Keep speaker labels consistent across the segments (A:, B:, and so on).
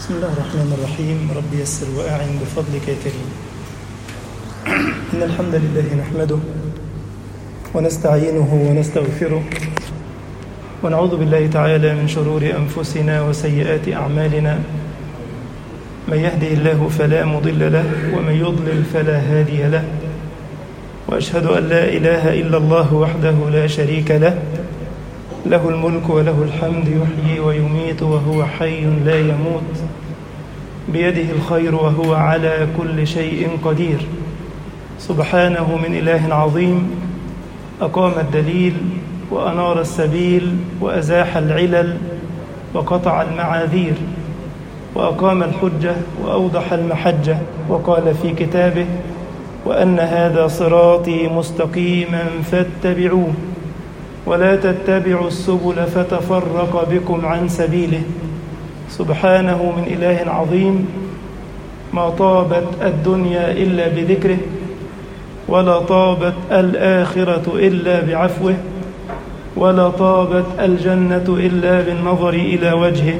A: بسم الله الرحمن الرحيم رب يسر وأعن بفضلك يا كريم إن الحمد لله نحمده ونستعينه ونستغفره ونعوذ بالله تعالى من شرور أنفسنا وسيئات أعمالنا من يهدي الله فلا مضل له ومن يضلل فلا هادي له وأشهد أن لا إله إلا الله وحده لا شريك له له الملك وله الحمد يحيي ويميت وهو حي لا يموت بيده الخير وهو على كل شيء قدير سبحانه من إله عظيم أقام الدليل وأنار السبيل وأزاح العلل وقطع المعاذير وأقام الحجة وأوضح المحجة وقال في كتابه وأن هذا صراطي مستقيما فاتبعوه ولا تتبعوا السبل فتفرق بكم عن سبيله سبحانه من إله عظيم ما طابت الدنيا إلا بذكره ولا طابت الآخرة إلا بعفوه ولا طابت الجنة إلا بالنظر إلى وجهه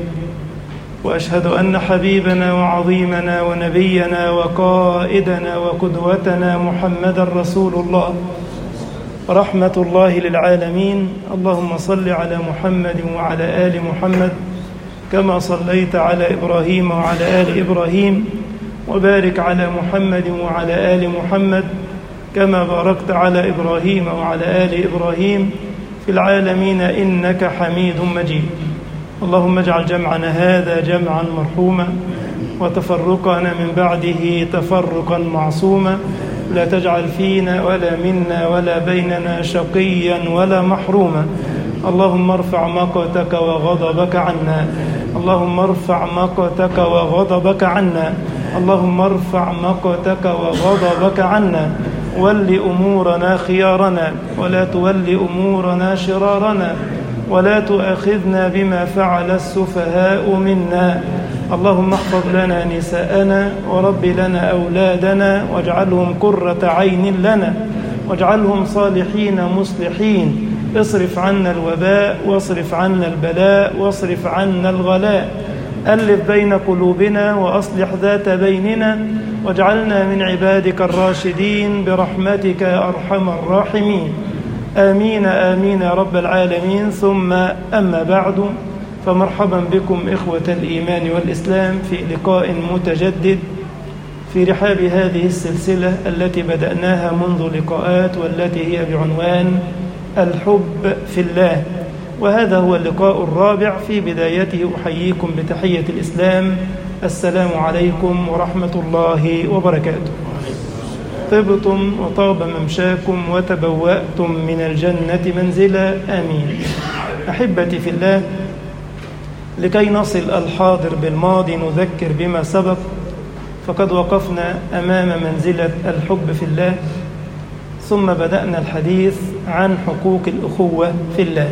A: وأشهد أن حبيبنا وعظيمنا ونبينا وقائدنا وقدوتنا محمدا رسول الله رحمة الله للعالمين اللهم صل على محمد وعلى آل محمد كما صليت على إبراهيم وعلى آل إبراهيم وبارك على محمد وعلى آل محمد كما باركت على إبراهيم وعلى آل إبراهيم في العالمين إنك حميد مجيد اللهم اجعل جمعنا هذا جمعا مرحوما وتفرقنا من بعده تفرقا معصوما لا تجعل فينا ولا منا ولا بيننا شقيا ولا محروما اللهم ارفع مقتك وغضبك عنا اللهم ارفع مقتك وغضبك عنا اللهم ارفع مقتك وغضبك عنا ول أمورنا خيارنا ولا تول أمورنا شرارنا ولا تؤاخذنا بما فعل السفهاء منا اللهم احفظ لنا نساءنا ورب لنا أولادنا واجعلهم قرة عين لنا واجعلهم صالحين مصلحين اصرف عنا الوباء واصرف عنا البلاء واصرف عنا الغلاء ألف بين قلوبنا وأصلح ذات بيننا واجعلنا من عبادك الراشدين برحمتك يا أرحم الراحمين آمين آمين يا رب العالمين ثم أما بعد فمرحبا بكم إخوة الإيمان والإسلام في لقاء متجدد في رحاب هذه السلسلة التي بدأناها منذ لقاءات والتي هي بعنوان الحب في الله وهذا هو اللقاء الرابع في بدايته أحييكم بتحية الإسلام السلام عليكم ورحمة الله وبركاته طبتم وطاب ممشاكم وتبوأتم من الجنة منزلا آمين أحبتي في الله لكي نصل الحاضر بالماضي نذكر بما سبق فقد وقفنا أمام منزلة الحب في الله ثم بدأنا الحديث عن حقوق الأخوة في الله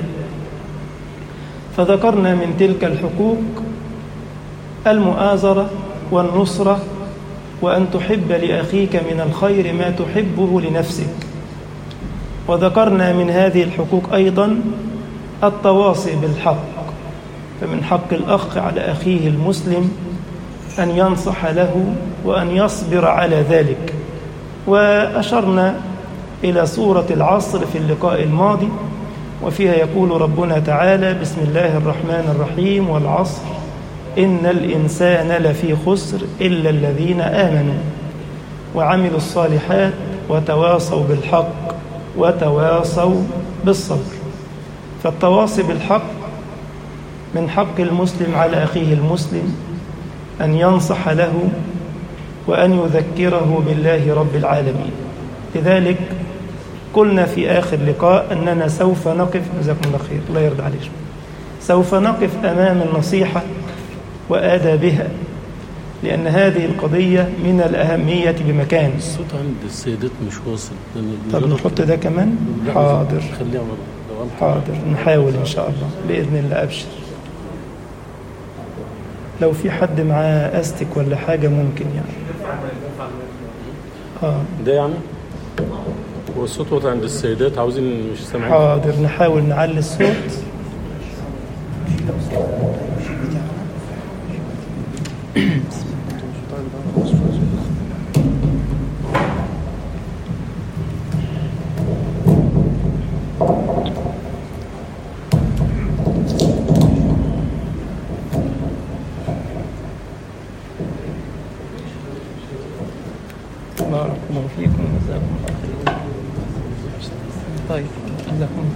A: فذكرنا من تلك الحقوق المؤازرة والنصرة وأن تحب لأخيك من الخير ما تحبه لنفسك وذكرنا من هذه الحقوق أيضا التواصي بالحق فمن حق الأخ على أخيه المسلم أن ينصح له وأن يصبر على ذلك وأشرنا إلى سورة العصر في اللقاء الماضي وفيها يقول ربنا تعالى بسم الله الرحمن الرحيم والعصر إن الإنسان لفي خسر إلا الذين آمنوا وعملوا الصالحات وتواصوا بالحق وتواصوا بالصبر فالتواصي بالحق من حق المسلم على أخيه المسلم أن ينصح له وأن يذكره بالله رب العالمين لذلك قلنا في آخر لقاء أننا سوف نقف جزاكم الله خير الله يرضى عليكم سوف نقف أمام النصيحة وآدابها لأن هذه القضية من الأهمية بمكان
B: الصوت عند السيدات مش واصل
A: طب نحط ده كمان حاضر
B: خليها ورا لو أنت
A: حاضر نحاول إن شاء الله بإذن الله أبشر لو في حد معاه أستك ولا حاجة ممكن يعني آه
B: ده يعني هو الصوت واضح عند السيدات عاوزين مش سامعين
A: حاضر نحاول نعلي الصوت بارك الله فيكم وجزاكم الله خير طيب جزاكم الله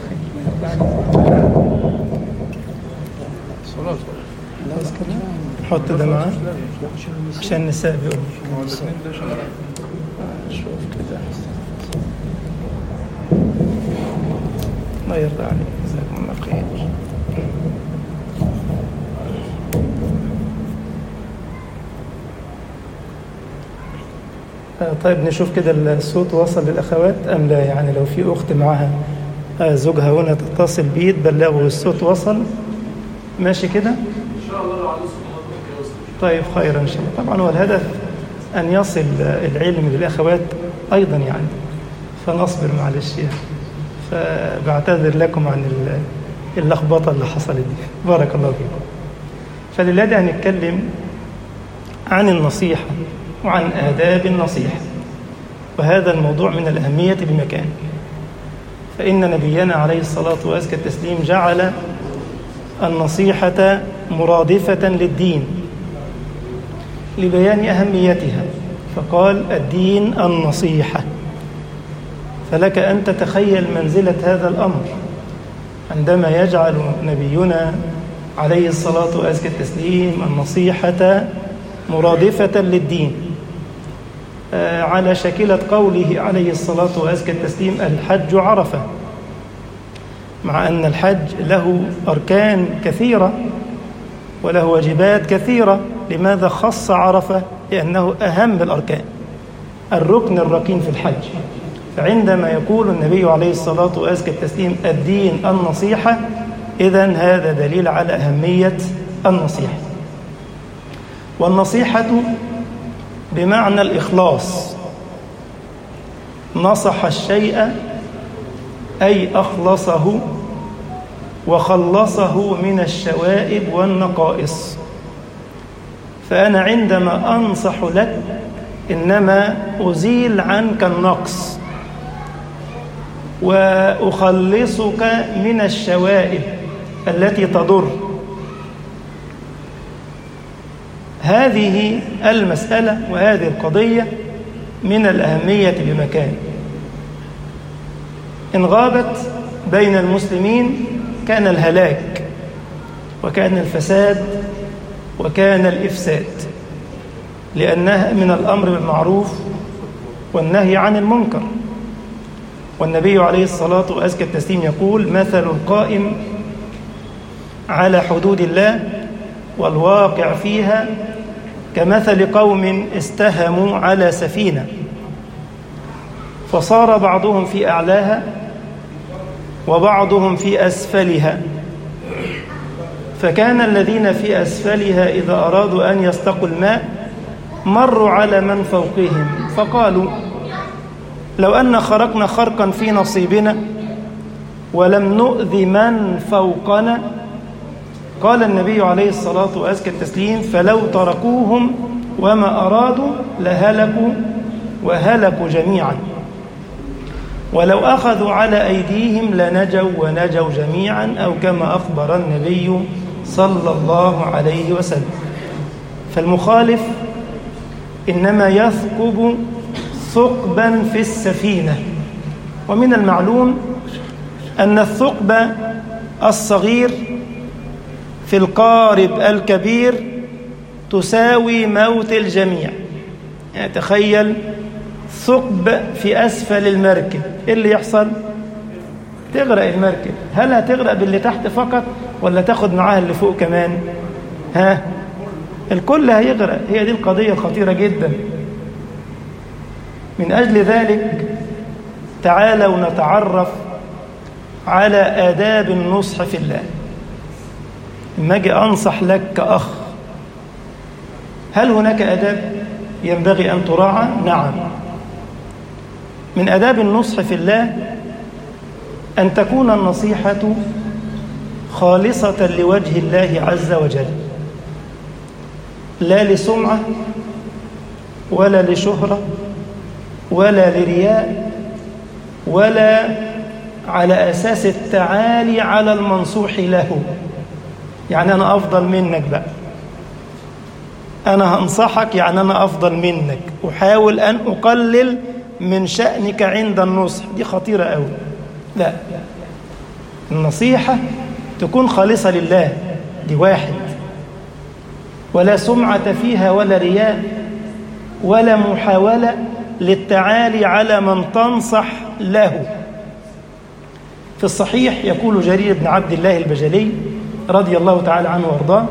A: خير حط ده معاه عشان النساء بيقولوا شوف كده الله يرضى عليك جزاكم الله خير آه، طيب نشوف كده الصوت وصل للأخوات أم لا يعني لو في أخت معها آه، زوجها هنا تتصل بيه تبلغه الصوت وصل ماشي كده طيب خير إن شاء الله طبعا هو الهدف أن يصل العلم للأخوات أيضا يعني فنصبر معلش يعني فبعتذر لكم عن ال- اللخبطة اللي حصلت دي بارك الله فيكم فلله هنتكلم عن النصيحة وعن آداب النصيحة وهذا الموضوع من الأهمية بمكان فإن نبينا عليه الصلاة وأزكى التسليم جعل النصيحة مرادفة للدين لبيان أهميتها فقال الدين النصيحة فلك أن تتخيل منزلة هذا الأمر عندما يجعل نبينا عليه الصلاة وأزكى التسليم النصيحة مرادفة للدين آه، على شكلة قوله عليه الصلاة وأزكى التسليم الحج عرفة مع أن الحج له أركان كثيرة وله واجبات كثيرة لماذا خص عرفة لأنه أهم الأركان الركن الركين في الحج فعندما يقول النبي عليه الصلاة وأزكى التسليم الدين النصيحة إذا هذا دليل على أهمية النصيحة والنصيحة بمعنى الإخلاص نصح الشيء أي أخلصه وخلصه من الشوائب والنقائص فأنا عندما أنصح لك إنما أزيل عنك النقص وأخلصك من الشوائب التي تضر هذه المسألة وهذه القضية من الأهمية بمكان إن غابت بين المسلمين كان الهلاك وكان الفساد وكان الإفساد لأنها من الأمر بالمعروف والنهي عن المنكر والنبي عليه الصلاة وأزكى التسليم يقول مثل القائم على حدود الله والواقع فيها كمثل قوم استهموا على سفينة فصار بعضهم في أعلاها وبعضهم في أسفلها فكان الذين في أسفلها إذا أرادوا أن يستقوا الماء مروا على من فوقهم فقالوا لو أن خرقنا خرقا في نصيبنا ولم نؤذي من فوقنا قال النبي عليه الصلاة وأزكى التسليم فلو تركوهم وما أرادوا لهلكوا وهلكوا جميعا ولو أخذوا على أيديهم لنجوا ونجوا جميعا أو كما أخبر النبي صلى الله عليه وسلم فالمخالف إنما يثقب ثقبا في السفينة ومن المعلوم أن الثقب الصغير في القارب الكبير تساوي موت الجميع يعني تخيل ثقب في أسفل المركب إيه اللي يحصل تغرق المركب هل هتغرق باللي تحت فقط ولا تاخد معاها اللي فوق كمان ها الكل هيغرق هي دي القضية الخطيرة جدا من أجل ذلك تعالوا نتعرف على آداب النصح في الله لما أجي أنصح لك كأخ هل هناك آداب ينبغي أن تراعى؟ نعم من آداب النصح في الله أن تكون النصيحة خالصة لوجه الله عز وجل لا لسمعة ولا لشهرة ولا لرياء ولا على أساس التعالي على المنصوح له يعني أنا أفضل منك بقى أنا هنصحك يعني أنا أفضل منك أحاول أن أقلل من شأنك عند النصح دي خطيرة أوي لا النصيحة تكون خالصة لله دي واحد ولا سمعة فيها ولا رياء ولا محاولة للتعالي على من تنصح له في الصحيح يقول جرير بن عبد الله البجلي رضي الله تعالى عنه وارضاه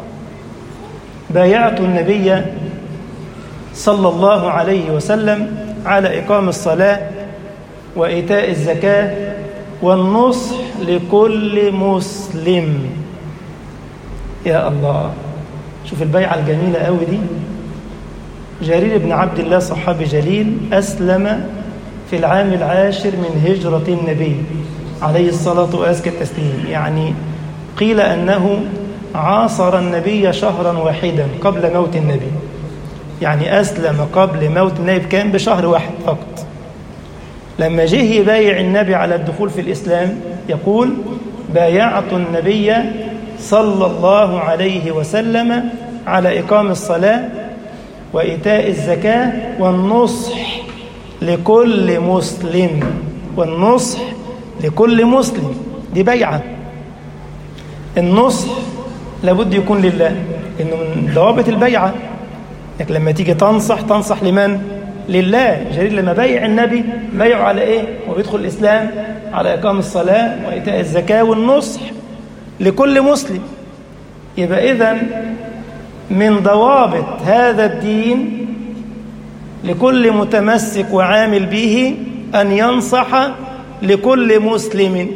A: بايعت النبي صلى الله عليه وسلم على إقام الصلاة وإيتاء الزكاة والنصح لكل مسلم يا الله شوف البيعة الجميلة قوي دي جرير بن عبد الله صحابي جليل أسلم في العام العاشر من هجرة النبي عليه الصلاة وأزكى التسليم يعني قيل أنه عاصر النبي شهرا واحدا قبل موت النبي يعني أسلم قبل موت النبي كان بشهر واحد فقط لما جه يبايع النبي على الدخول في الإسلام يقول بايعت النبي صلى الله عليه وسلم على إقام الصلاة وإيتاء الزكاة والنصح لكل مسلم والنصح لكل مسلم دي بيعة النصح لابد يكون لله إنه من ضوابط البيعة لكن لما تيجي تنصح تنصح لمن؟ لله جرير لما بيع النبي بيعه على إيه؟ وبيدخل الإسلام على إقام الصلاة وإيتاء الزكاة والنصح لكل مسلم يبقى إذا من ضوابط هذا الدين لكل متمسك وعامل به أن ينصح لكل مسلم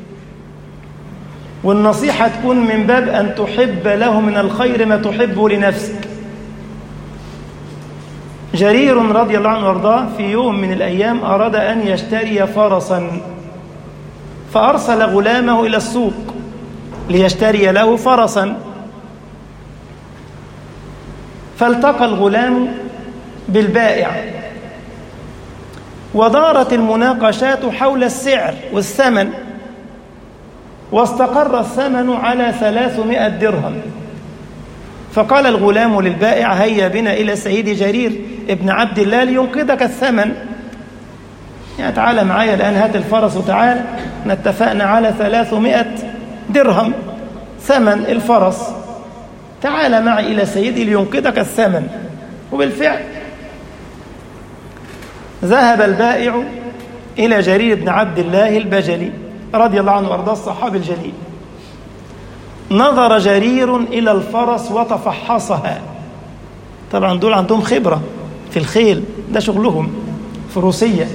A: والنصيحة تكون من باب أن تحب له من الخير ما تحبه لنفسك جرير رضي الله عنه وارضاه في يوم من الأيام أراد أن يشتري فرسا فأرسل غلامه إلى السوق ليشتري له فرسا فالتقى الغلام بالبائع ودارت المناقشات حول السعر والثمن واستقر الثمن على ثلاثمائة درهم فقال الغلام للبائع هيا بنا إلى سيد جرير ابن عبد الله لينقذك الثمن يعني تعال معايا الآن هات الفرس وتعال اتفقنا على ثلاثمائة درهم ثمن الفرس تعال معي إلى سيدي لينقذك الثمن وبالفعل ذهب البائع إلى جرير بن عبد الله البجلي رضي الله عنه وارضاه الصحابي الجليل نظر جرير إلى الفرس وتفحصها طبعا دول عندهم خبرة في الخيل ده شغلهم فروسية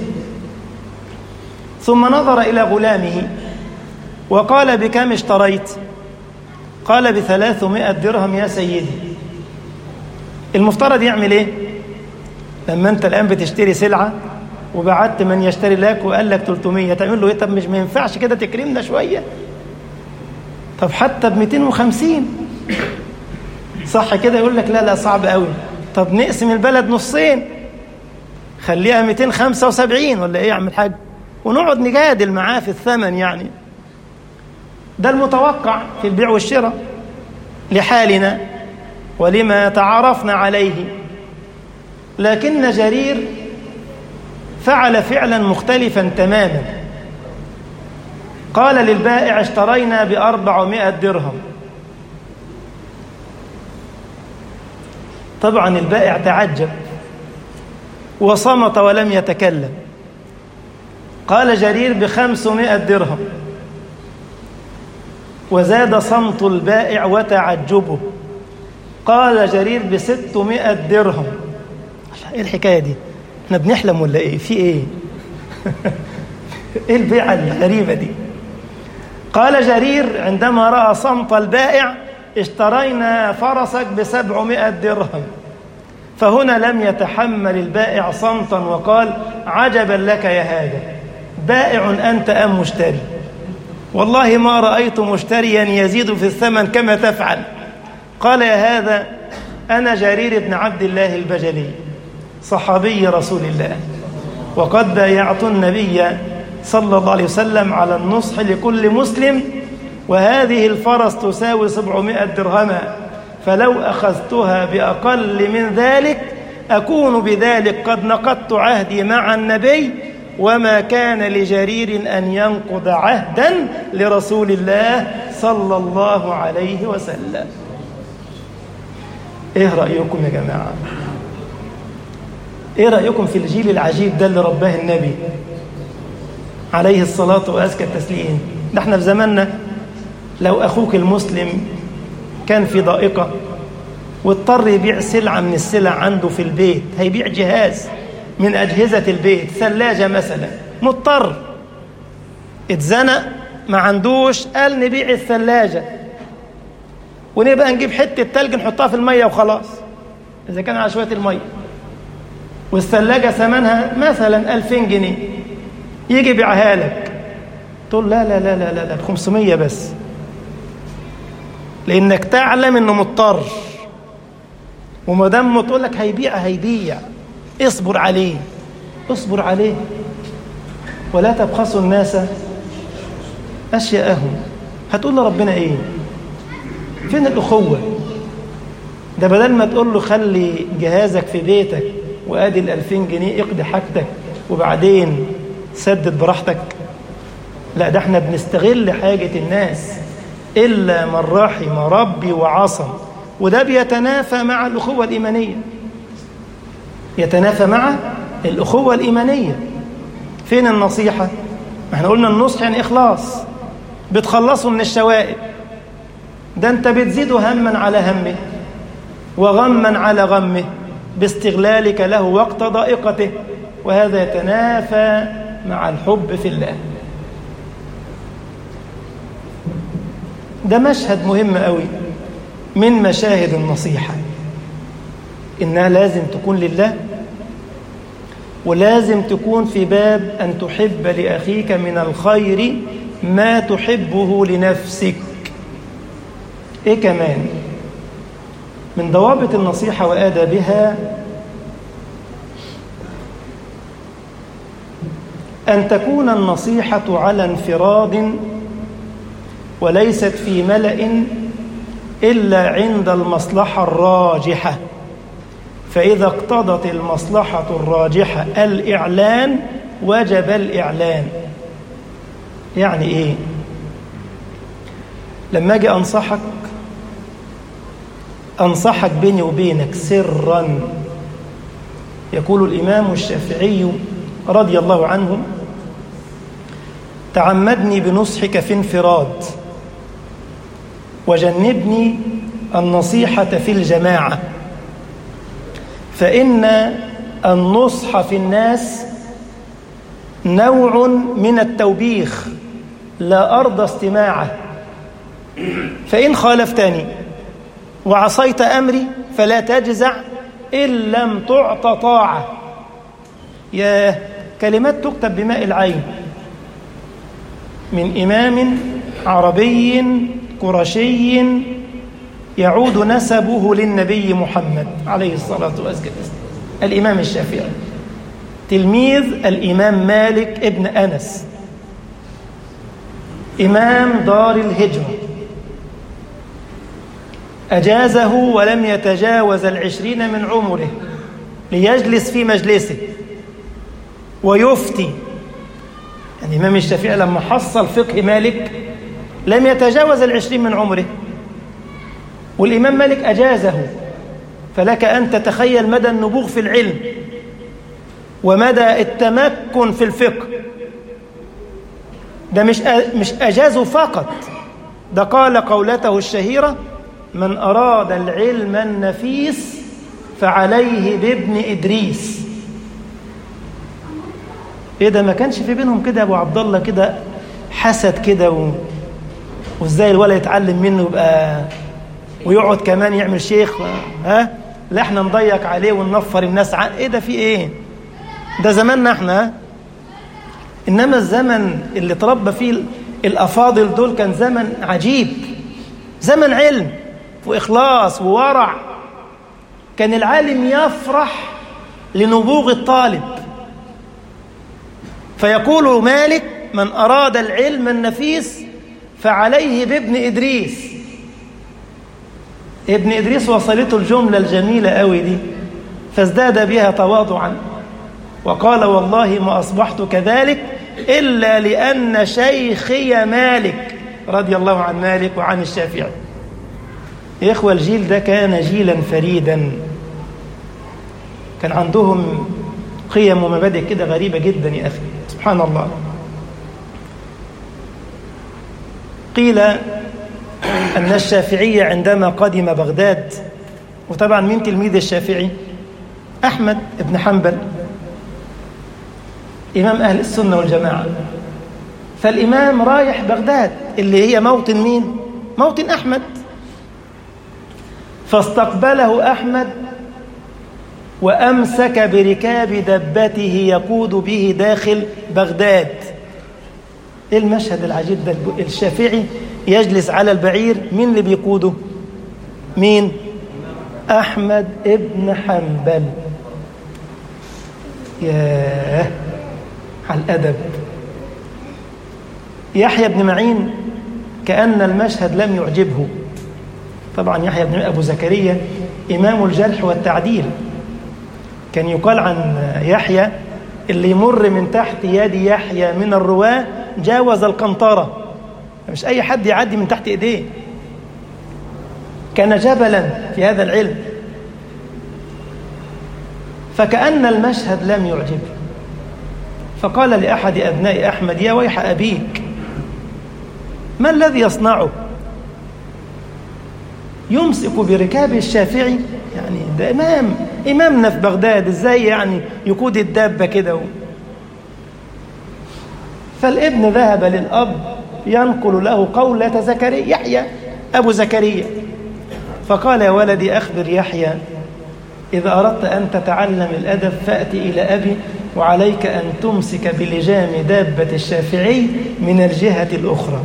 A: ثم نظر إلى غلامه وقال بكم اشتريت قال بثلاثمائة درهم يا سيدي المفترض يعمل ايه لما انت الآن بتشتري سلعة وبعت من يشتري لك وقال لك 300 تعمل له ايه طب مش ما ينفعش كده تكرمنا شوية طب حتى ب 250 صح كده يقول لك لا لا صعب قوي طب نقسم البلد نصين خليها 275 ولا ايه يا عم الحاج ونقعد نجادل معاه في الثمن يعني ده المتوقع في البيع والشراء لحالنا ولما تعارفنا عليه لكن جرير فعل فعلا مختلفا تماما قال للبائع اشترينا بأربعمائة درهم طبعا البائع تعجب وصمت ولم يتكلم قال جرير بخمسمائة درهم وزاد صمت البائع وتعجبه قال جرير بستمائة درهم ايه الحكاية دي احنا بنحلم ولا ايه في ايه ايه البيعة الغريبة دي قال جرير عندما رأى صمت البائع اشترينا فرسك بسبعمائة درهم فهنا لم يتحمل البائع صمتا وقال عجبا لك يا هذا بائع أنت أم مشتري والله ما رأيت مشتريا يزيد في الثمن كما تفعل قال يا هذا أنا جرير بن عبد الله البجلي صحابي رسول الله وقد بايعت النبي صلى الله عليه وسلم على النصح لكل مسلم وهذه الفرس تساوي سبعمائة درهما فلو أخذتها بأقل من ذلك أكون بذلك قد نقضت عهدي مع النبي وما كان لجرير أن ينقض عهدا لرسول الله صلى الله عليه وسلم إيه رأيكم يا جماعة إيه رأيكم في الجيل العجيب ده اللي رباه النبي عليه الصلاة وأزكى التسليم ده احنا في زماننا لو أخوك المسلم كان في ضائقة واضطر يبيع سلعة من السلع عنده في البيت هيبيع جهاز من أجهزة البيت ثلاجة مثلا مضطر اتزنق ما عندوش قال نبيع الثلاجة ونبقى نجيب حتة تلج نحطها في المية وخلاص إذا كان على شوية المية والثلاجة ثمنها مثلا 2000 جنيه يجي يبيعها لك تقول لا لا لا لا لا, لا 500 بس لأنك تعلم إنه مضطر وما دام تقول لك هيبيع هيبيع اصبر عليه اصبر عليه ولا تبخسوا الناس أشياءهم هتقول لربنا إيه فين الأخوة ده بدل ما تقول له خلي جهازك في بيتك وادي الألفين جنيه اقضي حاجتك وبعدين سدد براحتك لا ده احنا بنستغل حاجة الناس إلا من رحم ربي وعصم وده بيتنافى مع الأخوة الإيمانية يتنافى مع الأخوة الإيمانية فين النصيحة؟ احنا قلنا النصح يعني إخلاص بتخلصه من الشوائب ده انت بتزيده هما على همه وغما على غمه باستغلالك له وقت ضائقته وهذا يتنافى مع الحب في الله ده مشهد مهم قوي من مشاهد النصيحة إنها لازم تكون لله ولازم تكون في باب أن تحب لأخيك من الخير ما تحبه لنفسك إيه كمان من ضوابط النصيحة وآدابها أن تكون النصيحة على انفراد وليست في ملأ إلا عند المصلحة الراجحة فإذا اقتضت المصلحة الراجحة الإعلان وجب الإعلان يعني إيه؟ لما أجي أنصحك أنصحك بيني وبينك سرا يقول الإمام الشافعي رضي الله عنه تعمدني بنصحك في انفراد وجنبني النصيحة في الجماعة فإن النصح في الناس نوع من التوبيخ لا أرضى استماعه فإن خالفتني وعصيت أمري فلا تجزع إن لم تعط طاعة يا كلمات تكتب بماء العين من إمام عربي قرشي يعود نسبه للنبي محمد عليه الصلاة والسلام الإمام الشافعي تلميذ الإمام مالك ابن أنس إمام دار الهجرة أجازه ولم يتجاوز العشرين من عمره ليجلس في مجلسه ويفتي يعني الإمام الشافعي لما حصل فقه مالك لم يتجاوز العشرين من عمره والإمام مالك أجازه فلك أن تتخيل مدى النبوغ في العلم ومدى التمكن في الفقه ده مش مش أجازه فقط ده قال قولته الشهيرة من أراد العلم النفيس فعليه بابن إدريس إيه ده ما كانش في بينهم كده أبو عبد الله كده حسد كده و... وإزاي الولد يتعلم منه يبقى ويقعد كمان يعمل شيخ ها لا احنا نضيق عليه وننفر الناس عن ايه ده في ايه ده زماننا احنا انما الزمن اللي تربى فيه الافاضل دول كان زمن عجيب زمن علم واخلاص وورع كان العالم يفرح لنبوغ الطالب فيقول مالك من أراد العلم النفيس فعليه بابن إدريس ابن إدريس وصلته الجملة الجميلة قوي دي فازداد بها تواضعا وقال والله ما أصبحت كذلك إلا لأن شيخي مالك رضي الله عن مالك وعن الشافعي يا إخوة الجيل ده كان جيلا فريدا كان عندهم قيم ومبادئ كده غريبة جدا يا أخي سبحان الله قيل أن الشافعي عندما قدم بغداد وطبعا من تلميذ الشافعي أحمد بن حنبل إمام أهل السنة والجماعة فالإمام رايح بغداد اللي هي موطن مين؟ موطن أحمد فاستقبله أحمد وأمسك بركاب دبته يقود به داخل بغداد إيه المشهد العجيب ده الشافعي يجلس على البعير مين اللي بيقوده مين أحمد ابن حنبل ياه على الأدب يحيى بن معين كأن المشهد لم يعجبه طبعا يحيى بن أبو زكريا إمام الجرح والتعديل كان يقال عن يحيى اللي يمر من تحت يد يحيى من الرواة جاوز القنطرة مش أي حد يعدي من تحت إيديه كان جبلا في هذا العلم فكأن المشهد لم يعجبه فقال لأحد أبناء أحمد يا ويح أبيك ما الذي يصنعه يمسك بركاب الشافعي يعني ده إمام إمامنا في بغداد إزاي يعني يقود الدابة كده و... فالابن ذهب للأب ينقل له قولة زكريا يحيى أبو زكريا فقال يا ولدي أخبر يحيى إذا أردت أن تتعلم الأدب فأتي إلى أبي وعليك أن تمسك بلجام دابة الشافعي من الجهة الأخرى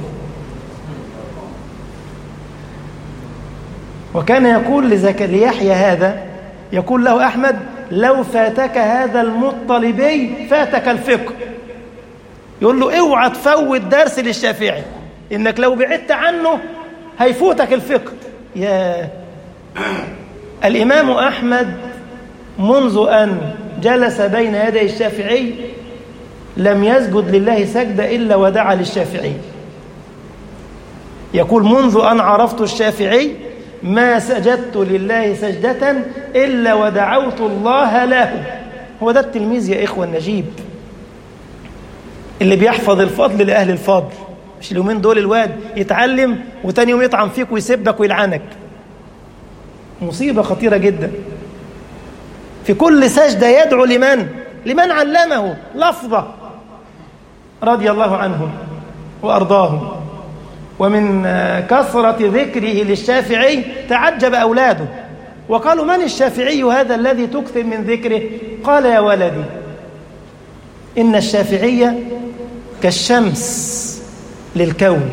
A: وكان يقول ليحيى هذا يقول له أحمد لو فاتك هذا المطلبي فاتك الفقه يقول له اوعى تفوت درس للشافعي انك لو بعدت عنه هيفوتك الفقه يا الامام احمد منذ ان جلس بين يدي الشافعي لم يسجد لله سجده الا ودعا للشافعي يقول منذ ان عرفت الشافعي ما سجدت لله سجده الا ودعوت الله له هو ده التلميذ يا اخوه النجيب اللي بيحفظ الفضل لأهل الفضل مش اليومين دول الواد يتعلم وتاني يوم يطعن فيك ويسبك ويلعنك مصيبة خطيرة جدا في كل سجدة يدعو لمن لمن علمه لفظة رضي الله عنهم وأرضاهم ومن كثرة ذكره للشافعي تعجب أولاده وقالوا من الشافعي هذا الذي تكثر من ذكره قال يا ولدي إن الشافعية كالشمس للكون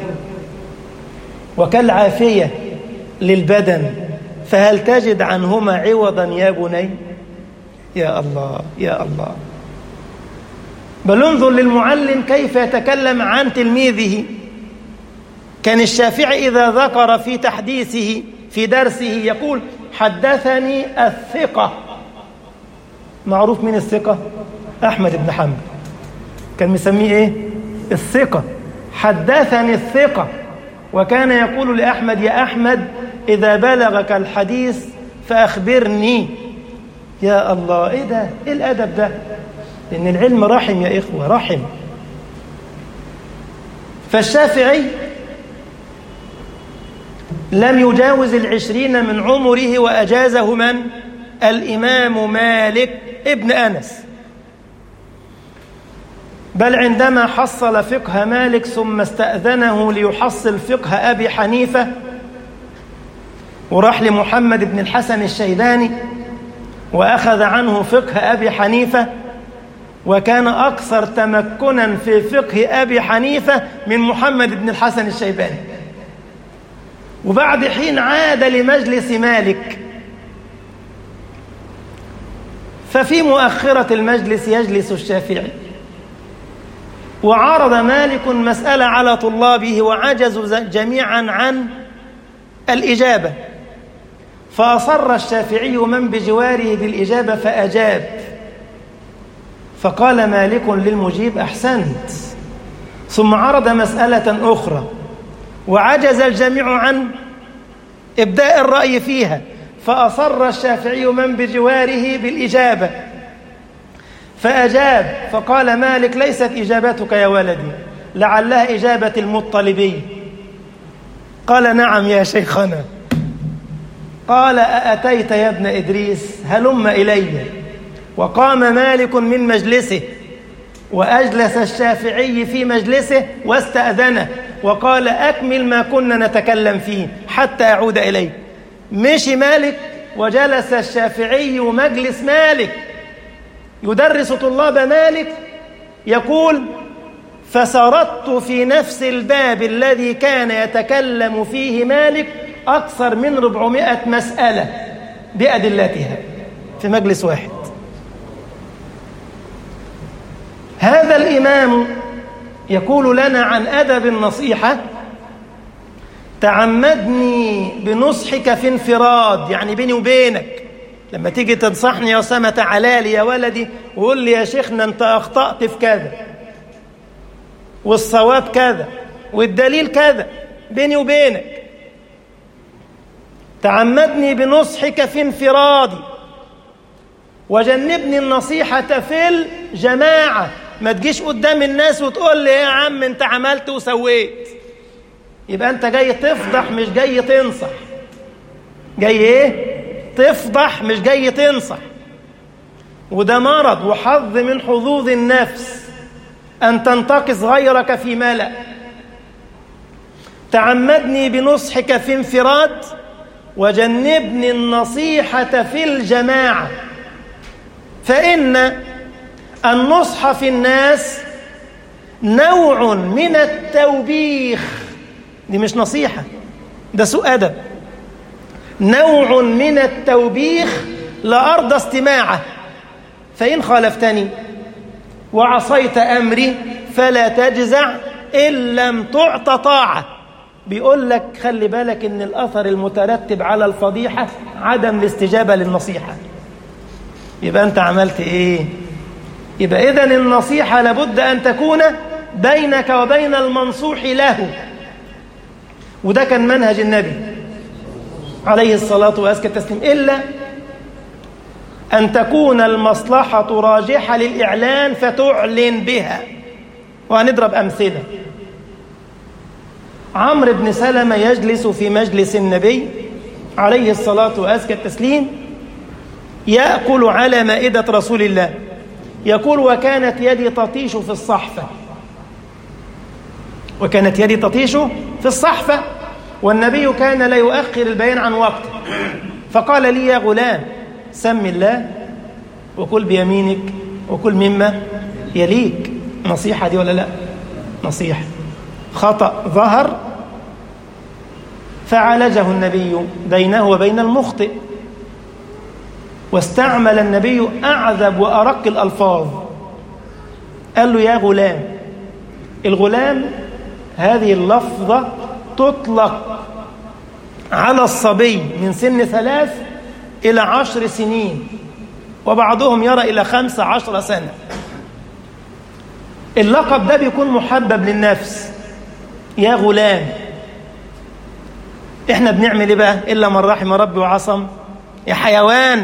A: وكالعافية للبدن فهل تجد عنهما عوضا يا بني يا الله يا الله بل انظر للمعلم كيف يتكلم عن تلميذه كان الشافعي إذا ذكر في تحديثه في درسه يقول حدثني الثقة معروف من الثقة أحمد بن حنبل كان مسميه ايه الثقة حدثني الثقة وكان يقول لأحمد يا أحمد إذا بلغك الحديث فأخبرني يا الله إيه ده إيه الأدب ده إن العلم رحم يا إخوة رحم فالشافعي لم يجاوز العشرين من عمره وأجازه من الإمام مالك ابن أنس بل عندما حصل فقه مالك ثم استأذنه ليحصل فقه أبي حنيفة وراح لمحمد بن الحسن الشيباني وأخذ عنه فقه أبي حنيفة وكان أكثر تمكنا في فقه أبي حنيفة من محمد بن الحسن الشيباني وبعد حين عاد لمجلس مالك ففي مؤخرة المجلس يجلس الشافعي وعرض مالك مسألة على طلابه وعجزوا جميعا عن الإجابة فأصر الشافعي من بجواره بالإجابة فأجاب فقال مالك للمجيب أحسنت ثم عرض مسألة أخرى وعجز الجميع عن إبداء الرأي فيها فأصر الشافعي من بجواره بالإجابة فأجاب فقال مالك ليست إجابتك يا ولدي لعلها إجابة المطلبي قال نعم يا شيخنا قال أأتيت يا ابن إدريس هلم إلي وقام مالك من مجلسه وأجلس الشافعي في مجلسه واستأذنه وقال أكمل ما كنا نتكلم فيه حتى أعود إليه مشي مالك وجلس الشافعي مجلس مالك يدرس طلاب مالك يقول فسردت في نفس الباب الذي كان يتكلم فيه مالك أكثر من 400 مسألة بأدلتها في مجلس واحد هذا الإمام يقول لنا عن أدب النصيحة تعمدني بنصحك في انفراد يعني بيني وبينك لما تيجي تنصحني يا أسامة تعالى لي يا ولدي وقول لي يا شيخنا أنت أخطأت في كذا والصواب كذا والدليل كذا بيني وبينك تعمدني بنصحك في انفرادي وجنبني النصيحة في الجماعة ما تجيش قدام الناس وتقول لي يا عم انت عملت وسويت يبقى انت جاي تفضح مش جاي تنصح جاي ايه تفضح مش جاي تنصح وده مرض وحظ من حظوظ النفس أن تنتقص غيرك في ملأ تعمدني بنصحك في انفراد وجنبني النصيحة في الجماعة فإن النصح في الناس نوع من التوبيخ دي مش نصيحة ده سوء أدب نوع من التوبيخ لأرض استماعه فإن خالفتني وعصيت أمري فلا تجزع إن لم تعط طاعة بيقول لك خلي بالك إن الأثر المترتب على الفضيحة عدم الاستجابة للنصيحة يبقى أنت عملت إيه يبقى إذن النصيحة لابد أن تكون بينك وبين المنصوح له وده كان منهج النبي عليه الصلاة وأزكى التسليم إلا أن تكون المصلحة راجحة للإعلان فتعلن بها وهنضرب أمثلة عمرو بن سلمة يجلس في مجلس النبي عليه الصلاة وأزكى التسليم يأكل على مائدة رسول الله يقول وكانت يدي تطيش في الصحفة وكانت يدي تطيش في الصحفة والنبي كان لا يؤخر البيان عن وقته فقال لي يا غلام سم الله وكل بيمينك وكل مما يليك نصيحة دي ولا لا نصيحة خطأ ظهر فعالجه النبي بينه وبين المخطئ واستعمل النبي أعذب وأرق الألفاظ قال له يا غلام الغلام هذه اللفظة تطلق على الصبي من سن ثلاث إلى عشر سنين وبعضهم يرى إلى خمس عشر سنة اللقب ده بيكون محبب للنفس يا غلام احنا بنعمل ايه بقى الا من رحم ربي وعصم يا حيوان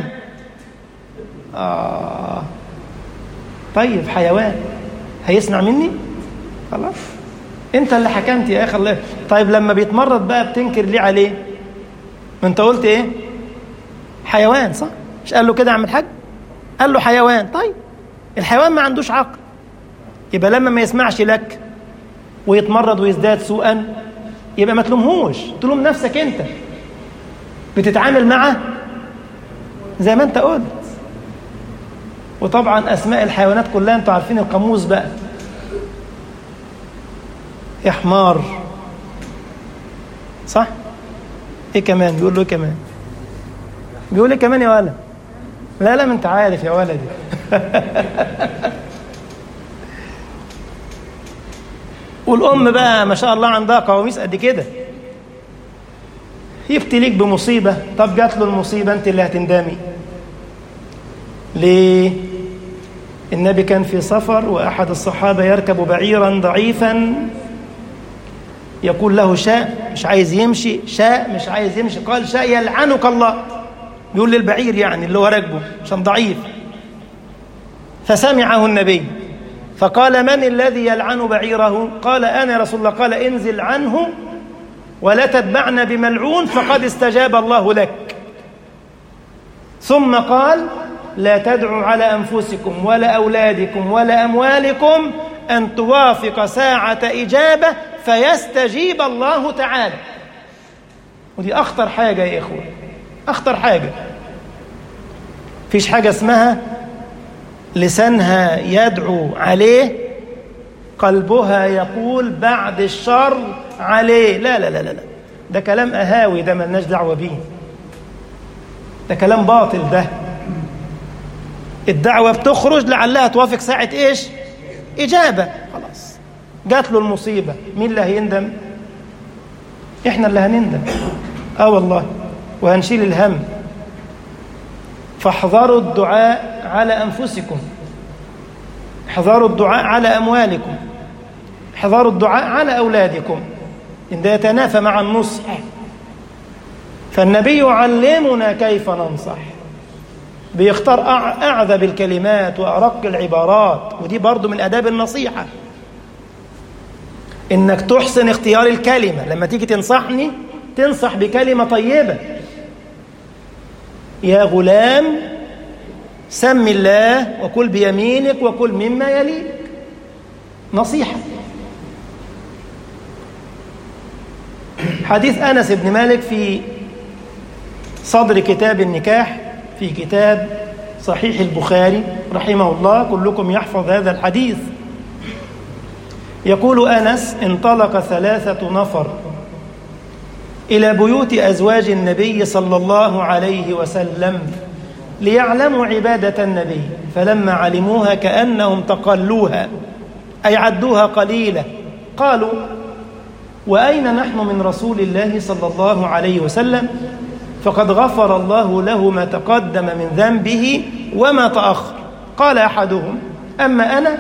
A: آه. طيب حيوان هيسمع مني خلاص انت اللي حكمت يا اخي الله طيب لما بيتمرد بقى بتنكر ليه عليه ما انت قلت ايه حيوان صح مش قال له كده عم الحاج قال له حيوان طيب الحيوان ما عندوش عقل يبقى لما ما يسمعش لك ويتمرد ويزداد سوءا يبقى ما تلومهوش تلوم نفسك انت بتتعامل معه زي ما انت قلت وطبعا اسماء الحيوانات كلها انتوا عارفين القاموس بقى يا حمار صح ايه كمان بيقول له ايه كمان بيقول ايه كمان يا ولا لا لا ما انت عارف يا ولدي والام بقى ما شاء الله عندها قواميس قد كده يبتليك بمصيبه طب جات له المصيبه انت اللي هتندمي ليه النبي كان في سفر واحد الصحابه يركب بعيرا ضعيفا يقول له شاء مش عايز يمشي شاء مش عايز يمشي قال شاء يلعنك الله بيقول للبعير يعني اللي هو راكبه عشان ضعيف فسمعه النبي فقال من الذي يلعن بعيره قال انا يا رسول الله قال انزل عنه ولا تتبعنا بملعون فقد استجاب الله لك ثم قال لا تدعوا على انفسكم ولا اولادكم ولا اموالكم ان توافق ساعه اجابه فيستجيب الله تعالى ودي اخطر حاجه يا اخوه اخطر حاجه فيش حاجه اسمها لسانها يدعو عليه قلبها يقول بعد الشر عليه لا لا لا لا ده كلام اهاوي ده ملناش دعوه بيه ده كلام باطل ده الدعوه بتخرج لعلها توافق ساعه ايش اجابه خلاص جات له المصيبه مين اللي هيندم احنا اللي هنندم اه والله وهنشيل الهم فاحذروا الدعاء على انفسكم احذروا الدعاء على اموالكم احذروا الدعاء على اولادكم ان ده يتنافى مع النصح فالنبي يعلمنا كيف ننصح بيختار اعذب الكلمات وارق العبارات ودي برضو من اداب النصيحه انك تحسن اختيار الكلمه لما تيجي تنصحني تنصح بكلمه طيبه يا غلام سم الله وكل بيمينك وكل مما يليك نصيحة حديث أنس بن مالك في صدر كتاب النكاح في كتاب صحيح البخاري رحمه الله كلكم يحفظ هذا الحديث يقول أنس انطلق ثلاثة نفر إلى بيوت أزواج النبي صلى الله عليه وسلم ليعلموا عبادة النبي فلما علموها كأنهم تقلوها أي عدوها قليلة قالوا وأين نحن من رسول الله صلى الله عليه وسلم فقد غفر الله له ما تقدم من ذنبه وما تأخر قال أحدهم أما أنا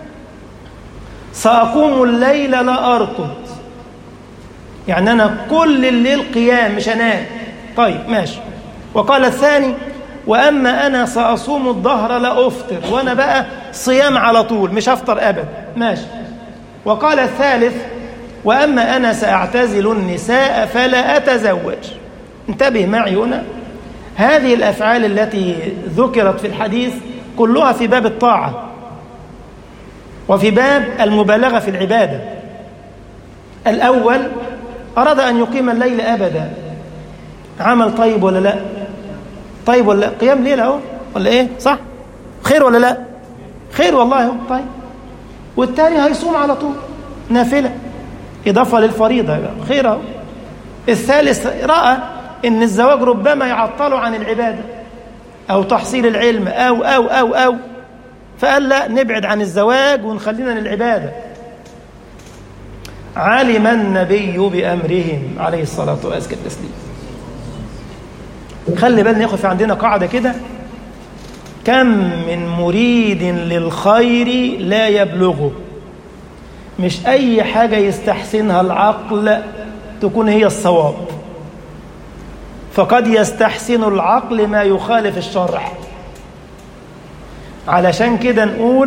A: سأقوم الليل لا أرقد يعني أنا كل الليل قيام مش أنام طيب ماشي وقال الثاني وأما أنا سأصوم الظهر لا أفطر وأنا بقى صيام على طول مش هفطر أبدا ماشي وقال الثالث وأما أنا سأعتزل النساء فلا أتزوج انتبه معي هنا هذه الأفعال التي ذكرت في الحديث كلها في باب الطاعة وفي باب المبالغة في العبادة الأول أراد أن يقيم الليل أبدا عمل طيب ولا لا طيب ولا لا قيام ليل أهو ولا إيه صح خير ولا لا خير والله أهو طيب والتاني هيصوم على طول نافلة إضافة للفريضة خير أهو الثالث رأى إن الزواج ربما يعطله عن العبادة أو تحصيل العلم أو أو أو أو فقال لا نبعد عن الزواج ونخلينا للعبادة علم النبي بأمرهم عليه الصلاة وأزكى التسليم خلي بالنا ياخد في عندنا قاعدة كده كم من مريد للخير لا يبلغه مش أي حاجة يستحسنها العقل تكون هي الصواب فقد يستحسن العقل ما يخالف الشرع علشان كده نقول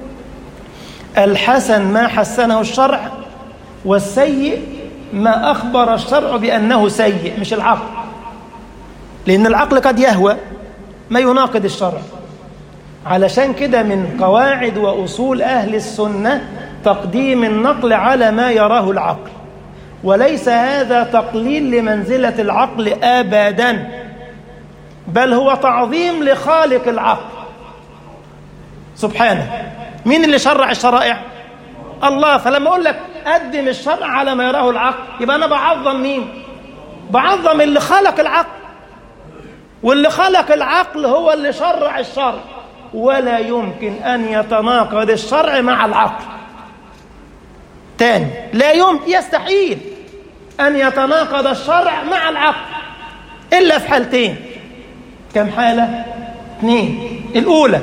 A: الحسن ما حسنه الشرع والسيء ما أخبر الشرع بأنه سيء مش العقل لأن العقل قد يهوى ما يناقض الشرع علشان كده من قواعد وأصول أهل السنة تقديم النقل على ما يراه العقل وليس هذا تقليل لمنزلة العقل أبدا بل هو تعظيم لخالق العقل سبحانه مين اللي شرع الشرائع الله فلما اقول لك قدم الشرع على ما يراه العقل يبقى انا بعظم مين بعظم اللي خلق العقل واللي خلق العقل هو اللي شرع الشرع ولا يمكن أن يتناقض الشرع مع العقل تاني لا يمكن يستحيل أن يتناقض الشرع مع العقل إلا في حالتين كم حالة؟ اثنين الأولى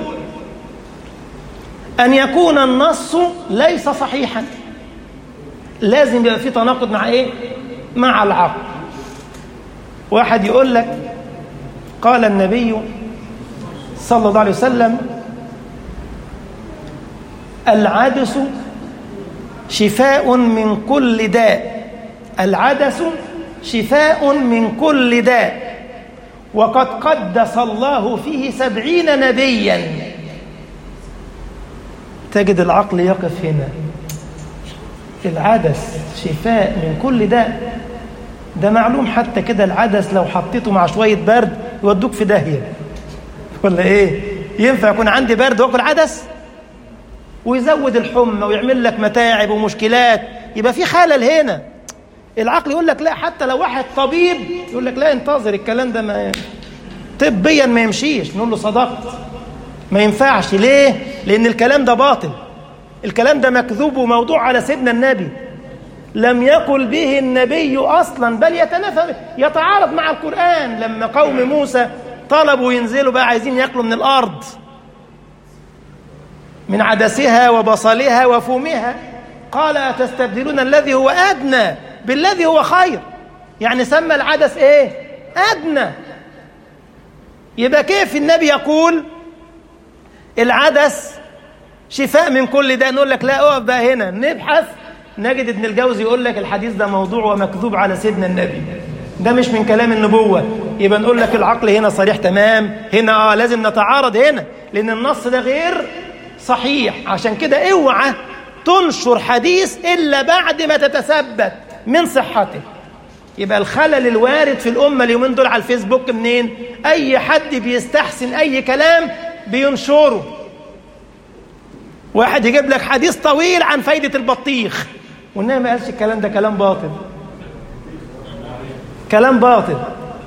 A: أن يكون النص ليس صحيحا لازم يبقى في تناقض مع إيه؟ مع العقل واحد يقول لك قال النبي صلى الله عليه وسلم العدس شفاء من كل داء العدس شفاء من كل داء وقد قدس الله فيه سبعين نبيا تجد العقل يقف هنا العدس شفاء من كل داء ده معلوم حتى كده العدس لو حطيته مع شوية برد يودوك في داهية ولا ايه ينفع يكون عندي برد واكل عدس ويزود الحمى ويعمل لك متاعب ومشكلات يبقى في خلل هنا العقل يقول لك لا حتى لو واحد طبيب يقول لك لا انتظر الكلام ده ما طبيا ما يمشيش نقول له صدقت ما ينفعش ليه لان الكلام ده باطل الكلام ده مكذوب وموضوع على سيدنا النبي لم يقل به النبي اصلا بل يتنافى يتعارض مع القران لما قوم موسى طلبوا ينزلوا بقى عايزين ياكلوا من الارض من عدسها وبصلها وفومها قال أتستبدلون الذي هو أدنى بالذي هو خير يعني سمى العدس إيه أدنى يبقى كيف النبي يقول العدس شفاء من كل ده نقول لك لا اقف بقى هنا نبحث نجد ابن الجوزي يقول لك الحديث ده موضوع ومكذوب على سيدنا النبي ده مش من كلام النبوة يبقى نقول لك العقل هنا صريح تمام هنا اه لازم نتعارض هنا لأن النص ده غير صحيح عشان كده اوعى تنشر حديث إلا بعد ما تتثبت من صحته يبقى الخلل الوارد في الأمة اليومين دول على الفيسبوك منين أي حد بيستحسن أي كلام بينشره واحد يجيب لك حديث طويل عن فايدة البطيخ والنبي ما قالش الكلام ده كلام باطل كلام باطل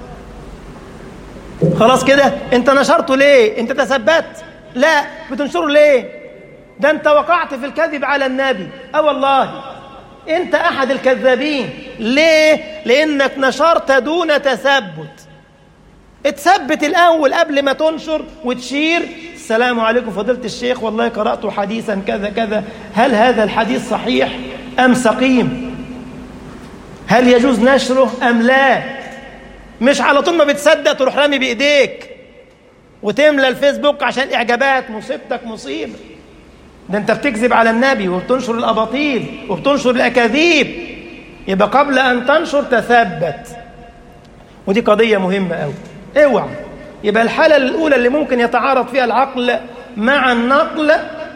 A: خلاص كده انت نشرته ليه انت تثبت لا بتنشره ليه ده انت وقعت في الكذب على النبي اه والله انت احد الكذابين ليه لانك نشرت دون تثبت اتثبت الاول قبل ما تنشر وتشير السلام عليكم فضيله الشيخ والله قرات حديثا كذا كذا هل هذا الحديث صحيح ام سقيم هل يجوز نشره ام لا مش على طول ما بتصدق تروح رامي بايديك وتملى الفيسبوك عشان اعجابات مصيبتك مصيبه ده انت بتكذب على النبي وبتنشر الاباطيل وبتنشر الاكاذيب يبقى قبل ان تنشر تثبت ودي قضيه مهمه قوي اوعى يبقى الحاله الاولى اللي ممكن يتعارض فيها العقل مع النقل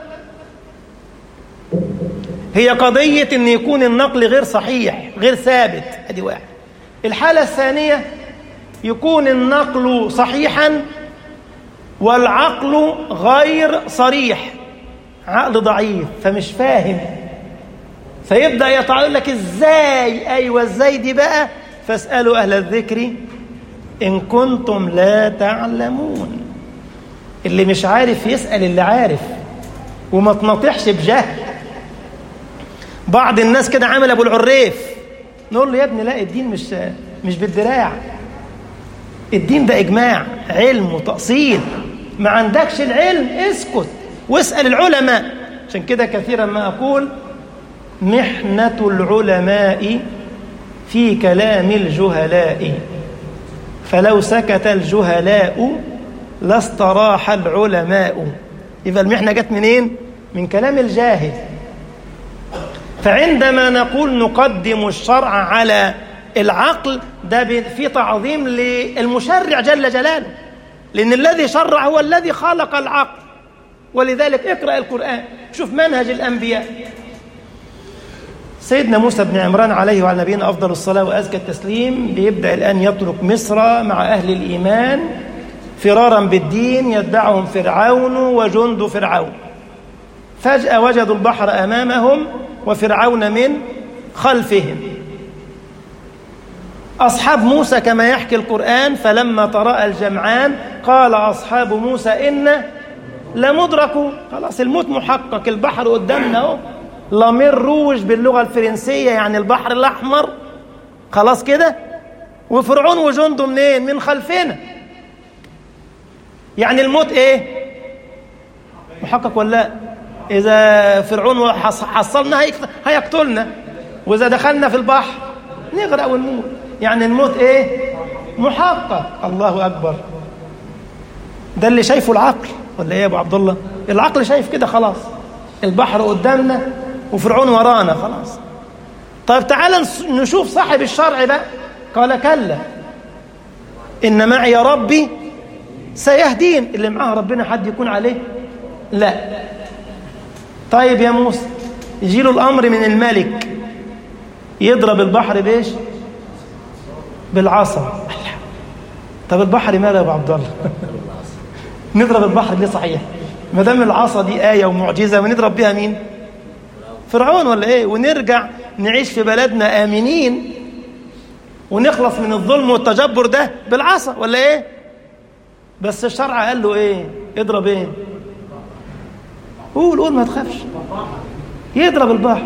A: هي قضيه ان يكون النقل غير صحيح غير ثابت ادي واحد الحاله الثانيه يكون النقل صحيحا والعقل غير صريح عقل ضعيف فمش فاهم فيبدا يتعرض لك ازاي ايوه ازاي دي بقى فاسالوا اهل الذكر ان كنتم لا تعلمون اللي مش عارف يسال اللي عارف وما تناطحش بجهل بعض الناس كده عامل ابو العريف نقول له يا ابني لا الدين مش مش بالدراع الدين ده اجماع علم وتاصيل ما عندكش العلم اسكت واسال العلماء عشان كده كثيرا ما اقول محنه العلماء في كلام الجهلاء فلو سكت الجهلاء لاستراح العلماء يبقى المحنه جت منين من كلام الجاهل فعندما نقول نقدم الشرع على العقل ده في تعظيم للمشرع جل جلاله لأن الذي شرع هو الذي خلق العقل ولذلك اقرأ القرآن شوف منهج الأنبياء سيدنا موسى بن عمران عليه وعلى نبينا أفضل الصلاة وأزكى التسليم بيبدأ الآن يترك مصر مع أهل الإيمان فرارا بالدين يتبعهم فرعون وجند فرعون فجأة وجدوا البحر أمامهم وفرعون من خلفهم أصحاب موسى كما يحكي القرآن فلما تراءى الجمعان قال أصحاب موسى إن لمدركوا خلاص الموت محقق البحر قدامنا اهو لامير روج باللغة الفرنسية يعني البحر الأحمر خلاص كده وفرعون وجنده منين من خلفنا يعني الموت ايه محقق ولا لا إذا فرعون حصلنا هيقتلنا وإذا دخلنا في البحر نغرق ونموت يعني الموت ايه محقق الله اكبر ده اللي شايفه العقل ولا ايه يا ابو عبد الله العقل شايف كده خلاص البحر قدامنا وفرعون ورانا خلاص طيب تعال نشوف صاحب الشرع بقى قال كلا ان معي ربي سيهدين اللي معاه ربنا حد يكون عليه لا طيب يا موسى يجي له الامر من الملك يضرب البحر بايش بالعصا طب البحر ماذا يا ابو عبد الله نضرب البحر ليه صحيح ما دام العصا دي ايه ومعجزه ونضرب بيها مين فرعون ولا ايه ونرجع نعيش في بلدنا امنين ونخلص من الظلم والتجبر ده بالعصا ولا ايه بس الشرع قال له ايه اضرب ايه قول قول ما تخافش يضرب البحر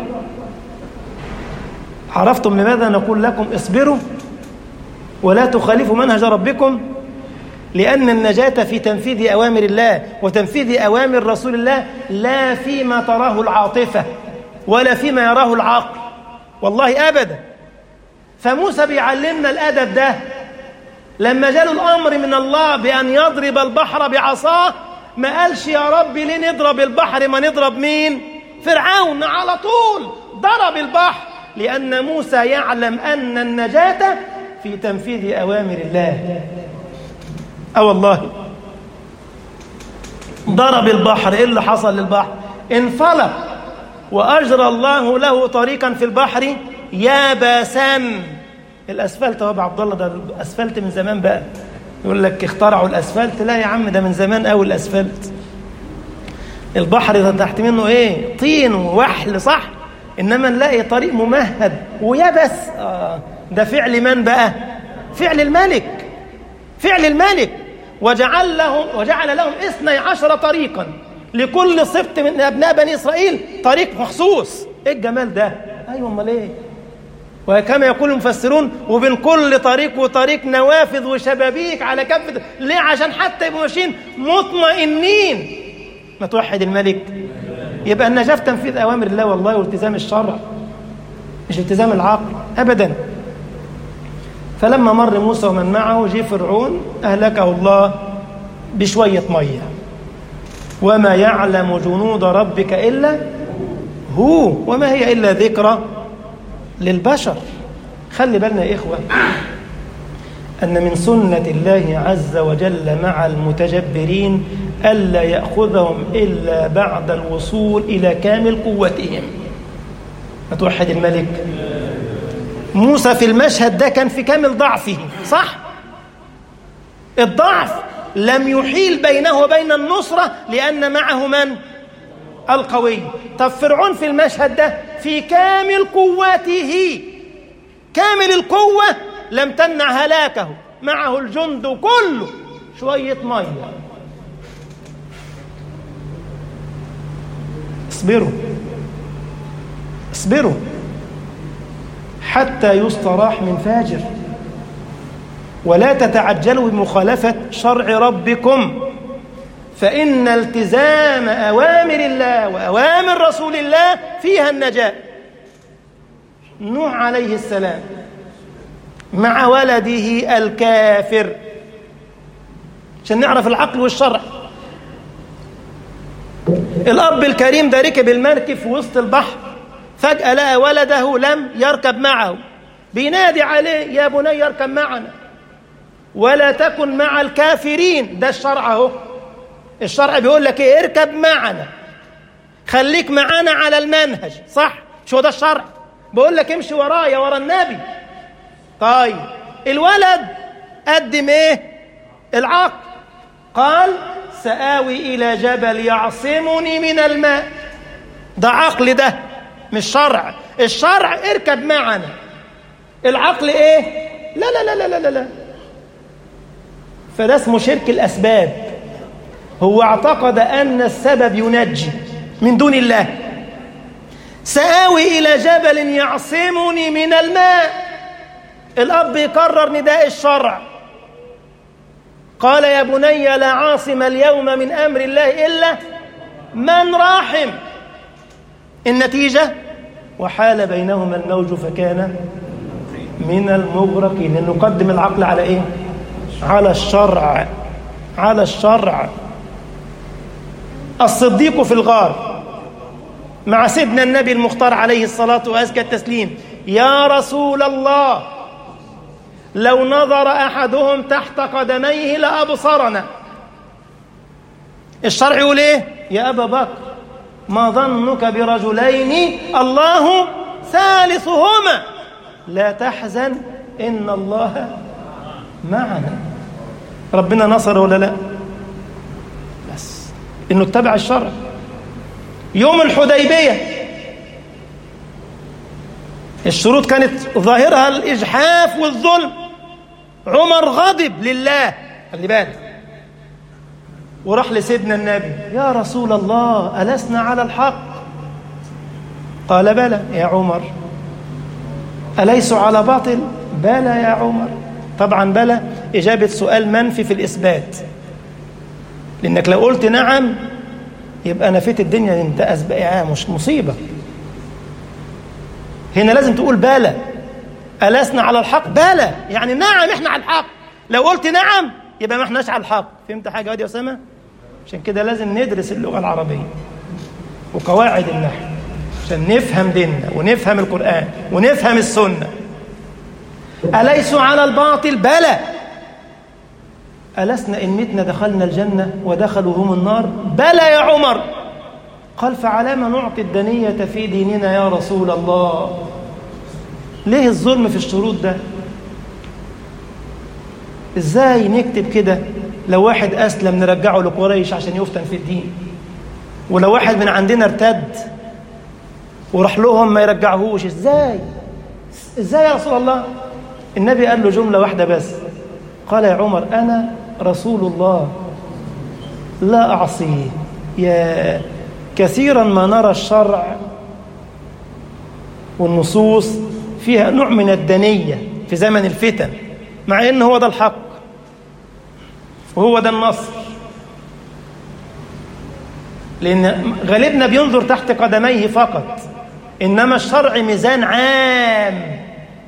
A: عرفتم لماذا نقول لكم اصبروا ولا تخالفوا منهج ربكم لأن النجاة في تنفيذ أوامر الله وتنفيذ أوامر رسول الله لا فيما تراه العاطفة ولا فيما يراه العقل والله أبدا فموسى بيعلمنا الأدب ده لما جاله الأمر من الله بأن يضرب البحر بعصاه ما قالش يا رب ليه نضرب البحر ما نضرب مين فرعون على طول ضرب البحر لأن موسى يعلم أن النجاة في تنفيذ أوامر الله أه والله ضرب البحر إيه اللي حصل للبحر انفلق وأجرى الله له طريقا في البحر يابسا الأسفلت أهو عبد الله ده الأسفلت من زمان بقى يقول لك اخترعوا الأسفلت لا يا عم ده من زمان قوي الأسفلت البحر تحت منه ايه طين ووحل صح انما نلاقي طريق ممهد ويبس آه ده فعل من بقى فعل الملك فعل الملك وجعل لهم وجعل لهم اثني عشر طريقا لكل سبط من ابناء بني اسرائيل طريق مخصوص ايه الجمال ده ايوه امال ايه وكما يقول المفسرون وبين كل طريق وطريق نوافذ وشبابيك على كافة ليه عشان حتى يبقوا ماشيين مطمئنين ما توحد الملك يبقى النجاة في تنفيذ أوامر الله والله والتزام الشرع مش التزام العقل أبدا فلما مر موسى ومن معه جه فرعون أهلكه الله بشوية مية وما يعلم جنود ربك إلا هو وما هي إلا ذكرى للبشر خلي بالنا يا إخوة أن من سنة الله عز وجل مع المتجبرين ألا يأخذهم إلا بعد الوصول إلى كامل قوتهم أتوحد الملك موسى في المشهد ده كان في كامل ضعفه صح الضعف لم يحيل بينه وبين النصرة لأن معه من القوي طب فرعون في المشهد ده في كامل قوته كامل القوة لم تمنع هلاكه معه الجند كله شوية مية اصبروا اصبروا حتى يستراح من فاجر ولا تتعجلوا بمخالفة شرع ربكم فإن التزام أوامر الله وأوامر رسول الله فيها النجاة نوح عليه السلام مع ولده الكافر عشان نعرف العقل والشرع الأب الكريم ده ركب المركب في وسط البحر فجأة لقى ولده لم يركب معه بينادي عليه يا بني اركب معنا ولا تكن مع الكافرين ده الشرع اهو الشرع بيقول لك ايه اركب معنا خليك معانا على المنهج صح شو ده الشرع بقول لك امشي ورايا ورا النبي طيب الولد قدم ايه العقل قال سآوي إلى جبل يعصمني من الماء ده عقل ده مش شرع الشرع اركب معنا العقل ايه لا لا لا لا لا لا, لا. فده اسمه شرك الأسباب هو اعتقد أن السبب ينجي من دون الله سآوي إلى جبل يعصمني من الماء الأب يكرر نداء الشرع قال يا بني لا عاصم اليوم من أمر الله إلا من راحم النتيجة وحال بينهما الموج فكان من المغرقين نقدم العقل على إيه؟ على الشرع على الشرع الصديق في الغار مع سيدنا النبي المختار عليه الصلاة وأزكى التسليم يا رسول الله لو نظر أحدهم تحت قدميه لأبصرنا الشرع يقول إيه يا أبا بكر ما ظنك برجلين الله ثالثهما لا تحزن إن الله معنا ربنا نصر ولا لا بس إنه اتبع الشرع يوم الحديبية الشروط كانت ظاهرها الإجحاف والظلم عمر غضب لله خلي بالك وراح لسيدنا النبي يا رسول الله ألسنا على الحق قال بلى يا عمر أليسوا على باطل بلى يا عمر طبعا بلى إجابة سؤال منفي في الإثبات لأنك لو قلت نعم يبقى نفيت الدنيا انت أسبق مش مصيبة هنا لازم تقول بلى ألسنا على الحق بلى يعني نعم احنا على الحق لو قلت نعم يبقى ما احناش على الحق فهمت حاجة يا أسامة عشان كده لازم ندرس اللغة العربية وقواعد النحو عشان نفهم ديننا ونفهم القرآن ونفهم السنة أليسوا على الباطل بلى ألسنا إن متنا دخلنا الجنة ودخلوا هم النار بلى يا عمر قال فعلام نعطي الدنية في ديننا يا رسول الله ليه الظلم في الشروط ده ازاي نكتب كده لو واحد أسلم نرجعه لقريش عشان يفتن في الدين ولو واحد من عندنا ارتد وراح لهم ما يرجعهوش ازاي ازاي يا رسول الله النبي قال له جملة واحدة بس قال يا عمر أنا رسول الله لا أعصيه يا كثيرا ما نرى الشرع والنصوص فيها نوع من الدنية في زمن الفتن مع ان هو ده الحق وهو ده النصر لأن غالبنا بينظر تحت قدميه فقط إنما الشرع ميزان عام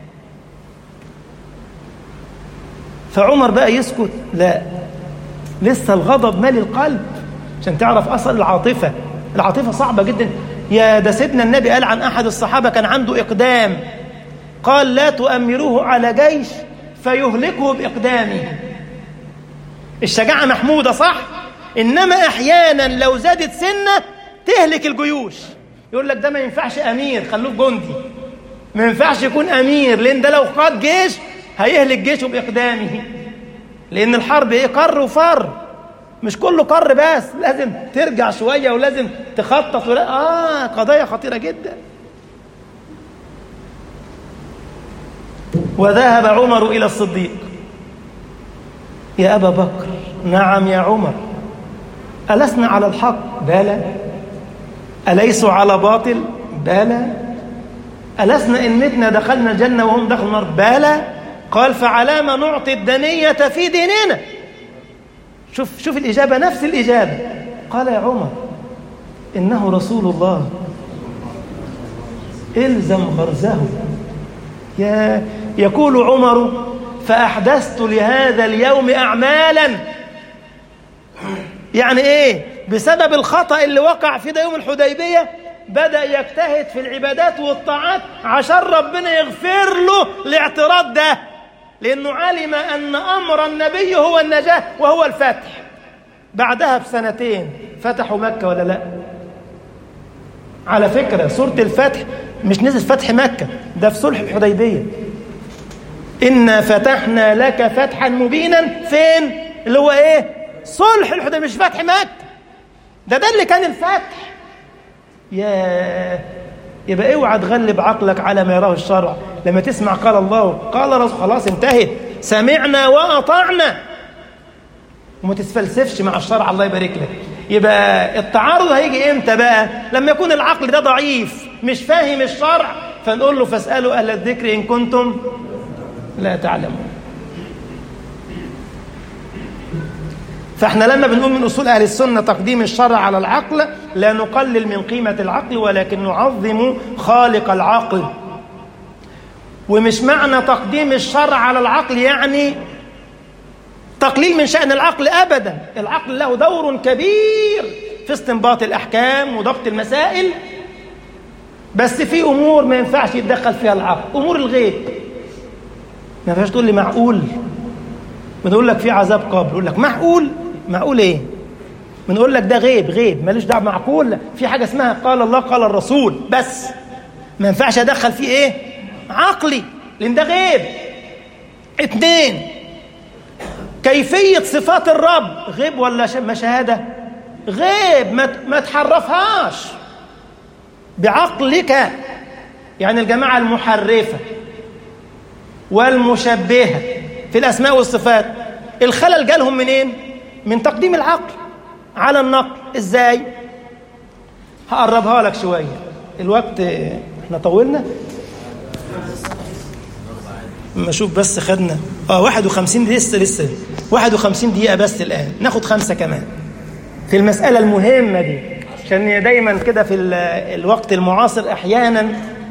A: فعمر بقى يسكت لا لسه الغضب مالي القلب عشان تعرف أصل العاطفة العاطفة صعبة جدا يا ده سيدنا النبي قال عن أحد الصحابة كان عنده إقدام قال لا تؤمروه على جيش فيهلكه بإقدامه الشجاعة محمودة صح إنما أحيانا لو زادت سنة تهلك الجيوش يقول لك ده ما ينفعش أمير خلوه جندي ما ينفعش يكون أمير لأن ده لو قاد جيش هيهلك جيشه بإقدامه لأن الحرب إيه قر وفر مش كله قر بس لازم ترجع شوية ولازم تخطط ولا آه قضايا خطيرة جدا وذهب عمر إلى الصديق يا أبا بكر نعم يا عمر ألسنا على الحق بلى أليسوا على باطل بلى ألسنا إن متنا دخلنا الجنة وهم دخلوا النار بلى قال فعلى ما نعطي الدنية في ديننا شوف شوف الإجابة نفس الإجابة قال يا عمر إنه رسول الله إلزم غرزه يا يقول عمر فأحدثت لهذا اليوم أعمالا يعني إيه بسبب الخطأ اللي وقع في ده يوم الحديبية بدأ يجتهد في العبادات والطاعات عشان ربنا يغفر له الاعتراض ده لأنه علم أن أمر النبي هو النجاة وهو الفتح بعدها بسنتين فتحوا مكة ولا لا على فكرة سورة الفتح مش نزل فتح مكة ده في صلح الحديبية إنا فتحنا لك فتحا مبينا فين اللي هو إيه صلح الحديبية مش فتح مكة ده ده اللي كان الفتح يا يبقى اوعى تغلب عقلك على ما يراه الشرع لما تسمع قال الله قال رسول خلاص انتهت سمعنا وأطعنا وما تتفلسفش مع الشرع الله يبارك لك يبقى التعارض هيجي امتى بقى لما يكون العقل ده ضعيف مش فاهم الشرع فنقول له فاسألوا أهل الذكر إن كنتم لا تعلمون فاحنا لما بنقول من أصول أهل السنة تقديم الشرع على العقل لا نقلل من قيمة العقل ولكن نعظم خالق العقل ومش معنى تقديم الشرع على العقل يعني تقليل من شأن العقل أبدا العقل له دور كبير في استنباط الأحكام وضبط المسائل بس في أمور ما ينفعش يتدخل فيها العقل أمور الغيب ما ينفعش تقول لي معقول بنقول لك في عذاب قبر يقول لك معقول معقول ايه بنقول لك ده غيب غيب ملوش دعوه معقول في حاجه اسمها قال الله قال الرسول بس ما ينفعش ادخل فيه ايه عقلي لان ده غيب اتنين كيفيه صفات الرب غيب ولا ما شهاده غيب ما ما تحرفهاش بعقلك يعني الجماعه المحرفه والمشبهه في الاسماء والصفات الخلل جالهم منين من تقديم العقل على النقل ازاي هقربها لك شويه الوقت احنا طولنا اما اشوف بس خدنا اه 51 دي لسه لسه 51 دقيقه بس الان ناخد خمسه كمان في المساله المهمه دي عشان دايما كده في الوقت المعاصر احيانا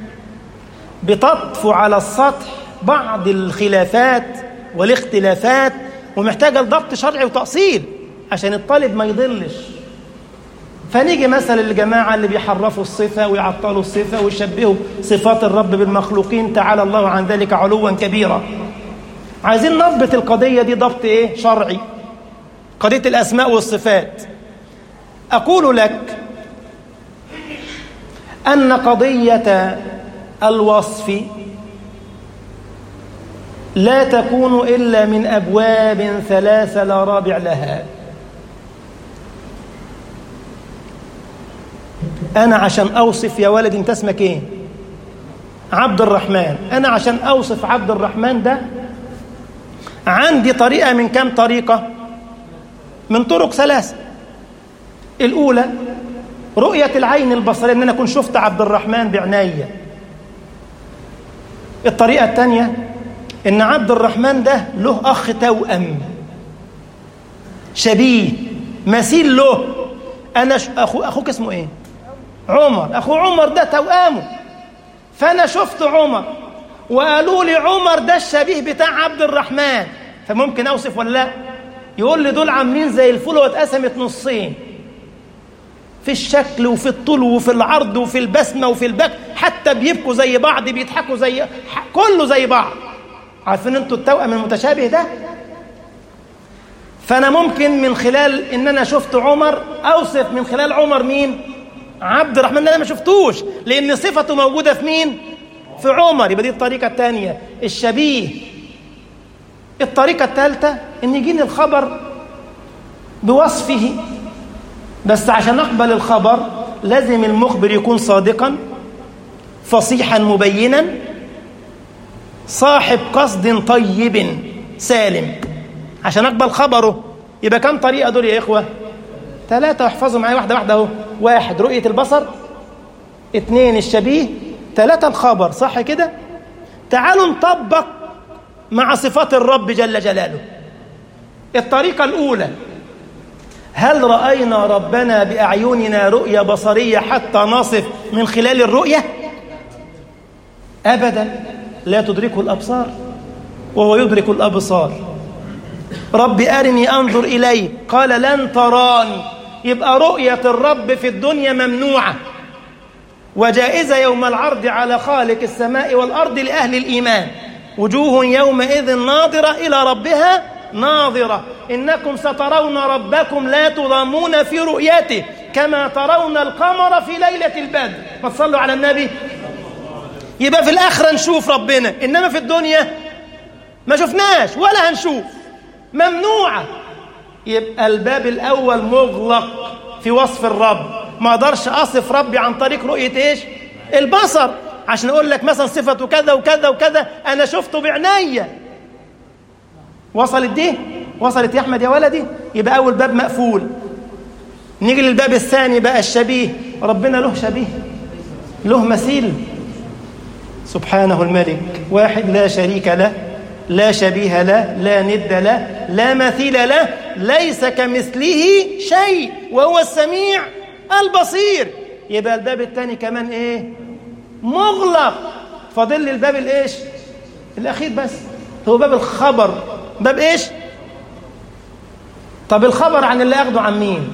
A: بتطفو على السطح بعض الخلافات والاختلافات ومحتاجة لضبط شرعي وتأصيل عشان الطالب ما يضلش فنيجي مثلا للجماعة اللي بيحرفوا الصفة ويعطلوا الصفة ويشبهوا صفات الرب بالمخلوقين تعالى الله عن ذلك علوا كبيرا عايزين نضبط القضية دي ضبط ايه شرعي قضية الأسماء والصفات أقول لك أن قضية الوصف لا تكون إلا من أبواب ثلاثة لا رابع لها أنا عشان أوصف يا ولد أنت اسمك إيه عبد الرحمن أنا عشان أوصف عبد الرحمن ده عندي طريقة من كم طريقة من طرق ثلاثة الأولى رؤية العين البصرية أن أنا أكون شفت عبد الرحمن بعناية الطريقة الثانية ان عبد الرحمن ده له اخ توأم شبيه مثيل له انا ش... اخو اخوك اسمه ايه عمر اخو عمر ده توأمه فانا شفت عمر وقالوا لي عمر ده الشبيه بتاع عبد الرحمن فممكن اوصف ولا لا يقول لي دول عاملين زي الفول واتقسمت نصين في الشكل وفي الطول وفي العرض وفي البسمه وفي البك حتى بيبكوا زي بعض بيضحكوا زي كله زي بعض عارفين انتوا التوأم المتشابه ده فانا ممكن من خلال ان انا شفت عمر اوصف من خلال عمر مين عبد الرحمن ده انا ما شفتوش لان صفته موجوده في مين في عمر يبقى دي الطريقه الثانيه الشبيه الطريقه الثالثه ان يجيني الخبر بوصفه بس عشان اقبل الخبر لازم المخبر يكون صادقا فصيحا مبينا صاحب قصد طيب سالم عشان اقبل خبره يبقى كم طريقه دول يا اخوه ثلاثه احفظوا معايا واحده واحده اهو واحد رؤيه البصر اثنين الشبيه ثلاثه الخبر صح كده تعالوا نطبق مع صفات الرب جل جلاله الطريقه الاولى هل راينا ربنا باعيننا رؤيه بصريه حتى نصف من خلال الرؤيه ابدا لا تدركه الأبصار وهو يدرك الأبصار رب أرني أنظر إليه قال لن تراني يبقى رؤية الرب في الدنيا ممنوعة وجائزة يوم العرض على خالق السماء والأرض لأهل الإيمان وجوه يومئذ ناظرة إلى ربها ناظرة إنكم سترون ربكم لا تضامون في رؤيته كما ترون القمر في ليلة البدر ما تصلوا على النبي يبقى في الآخرة نشوف ربنا إنما في الدنيا ما شفناش ولا هنشوف ممنوعة يبقى الباب الأول مغلق في وصف الرب ما أقدرش أصف ربي عن طريق رؤية إيش البصر عشان اقول لك مثلا صفته كذا وكذا وكذا انا شفته بعينيا وصلت دي وصلت يا احمد يا ولدي يبقى اول باب مقفول نيجي للباب الثاني بقى الشبيه ربنا له شبيه له مثيل سبحانه الملك واحد لا شريك له لا شبيه له لا ند له لا مثيل له ليس كمثله شيء وهو السميع البصير يبقى الباب الثاني كمان ايه مغلق فاضل لي الباب الايش الاخير بس هو باب الخبر باب ايش طب الخبر عن اللي اخده عن مين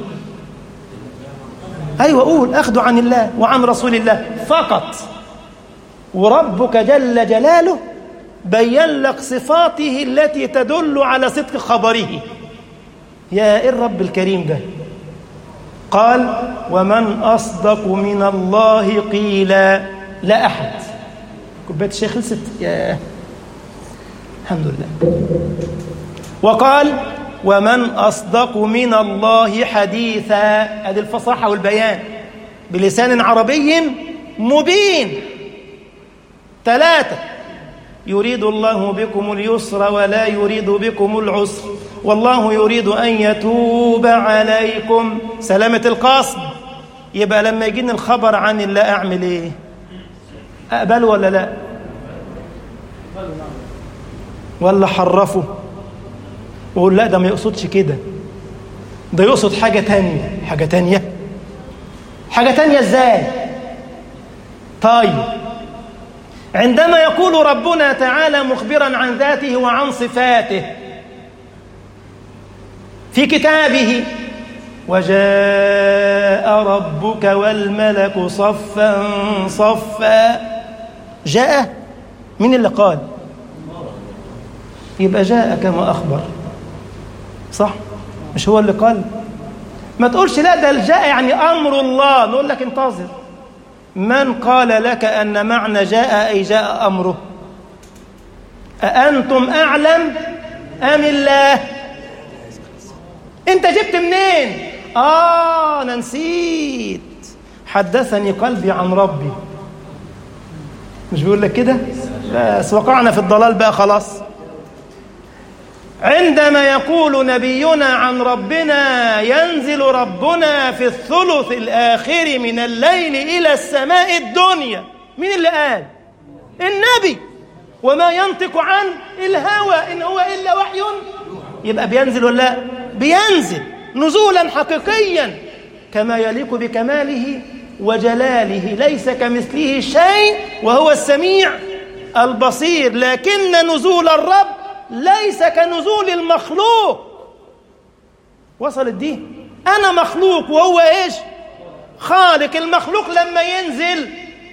A: ايوه قول اخده عن الله وعن رسول الله فقط وربك جل جلاله بين لك صفاته التي تدل على صدق خبره يا ايه الرب الكريم ده قال ومن اصدق من الله قيلا لا احد كوبايه الشاي خلصت يا الحمد لله وقال ومن اصدق من الله حديثا ادي الفصاحه والبيان بلسان عربي مبين ثلاثه يريد الله بكم اليسر ولا يريد بكم العسر والله يريد ان يتوب عليكم سلامه القصد يبقى لما يجيني الخبر عن الله اعمل ايه اقبله ولا لا ولا حرفه وقول لا ده ما يقصدش كده ده يقصد حاجة تانية حاجة تانية حاجة تانية ازاي طيب عندما يقول ربنا تعالى مخبرا عن ذاته وعن صفاته في كتابه وجاء ربك والملك صفا صفا جاء مين اللي قال يبقى جاء كما أخبر صح مش هو اللي قال ما تقولش لا ده جاء يعني أمر الله نقول لك انتظر من قال لك أن معنى جاء أي جاء أمره أأنتم أعلم أم الله أنت جبت منين آه أنا نسيت حدثني قلبي عن ربي مش بيقول لك كده بس وقعنا في الضلال بقى خلاص عندما يقول نبينا عن ربنا ينزل ربنا في الثلث الآخر من الليل إلى السماء الدنيا مين اللي قال النبي وما ينطق عن الهوى إن هو إلا وحي يبقى بينزل ولا لا بينزل نزولا حقيقيا كما يليق بكماله وجلاله ليس كمثله شيء وهو السميع البصير لكن نزول الرب ليس كنزول المخلوق وصلت دي انا مخلوق وهو ايش خالق المخلوق لما ينزل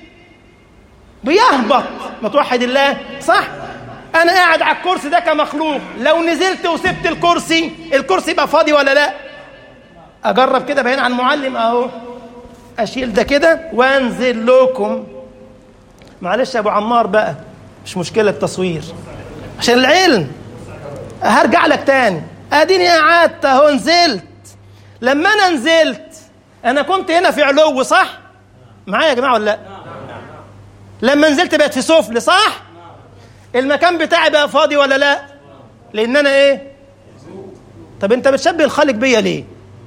A: بيهبط ما توحد الله صح انا قاعد على الكرسي ده كمخلوق لو نزلت وسبت الكرسي الكرسي يبقى فاضي ولا لا اجرب كده بعين عن المعلم اهو اشيل ده كده وانزل لكم معلش يا ابو عمار بقى مش مشكله التصوير عشان العلم هرجع لك تاني اديني قعدت اهو نزلت لما انا نزلت انا كنت هنا في علو صح معايا يا جماعه ولا لا لما نزلت بقت في سفل صح المكان بتاعي بقى فاضي ولا لا لان انا ايه طب انت بتشبه الخالق بيا ليه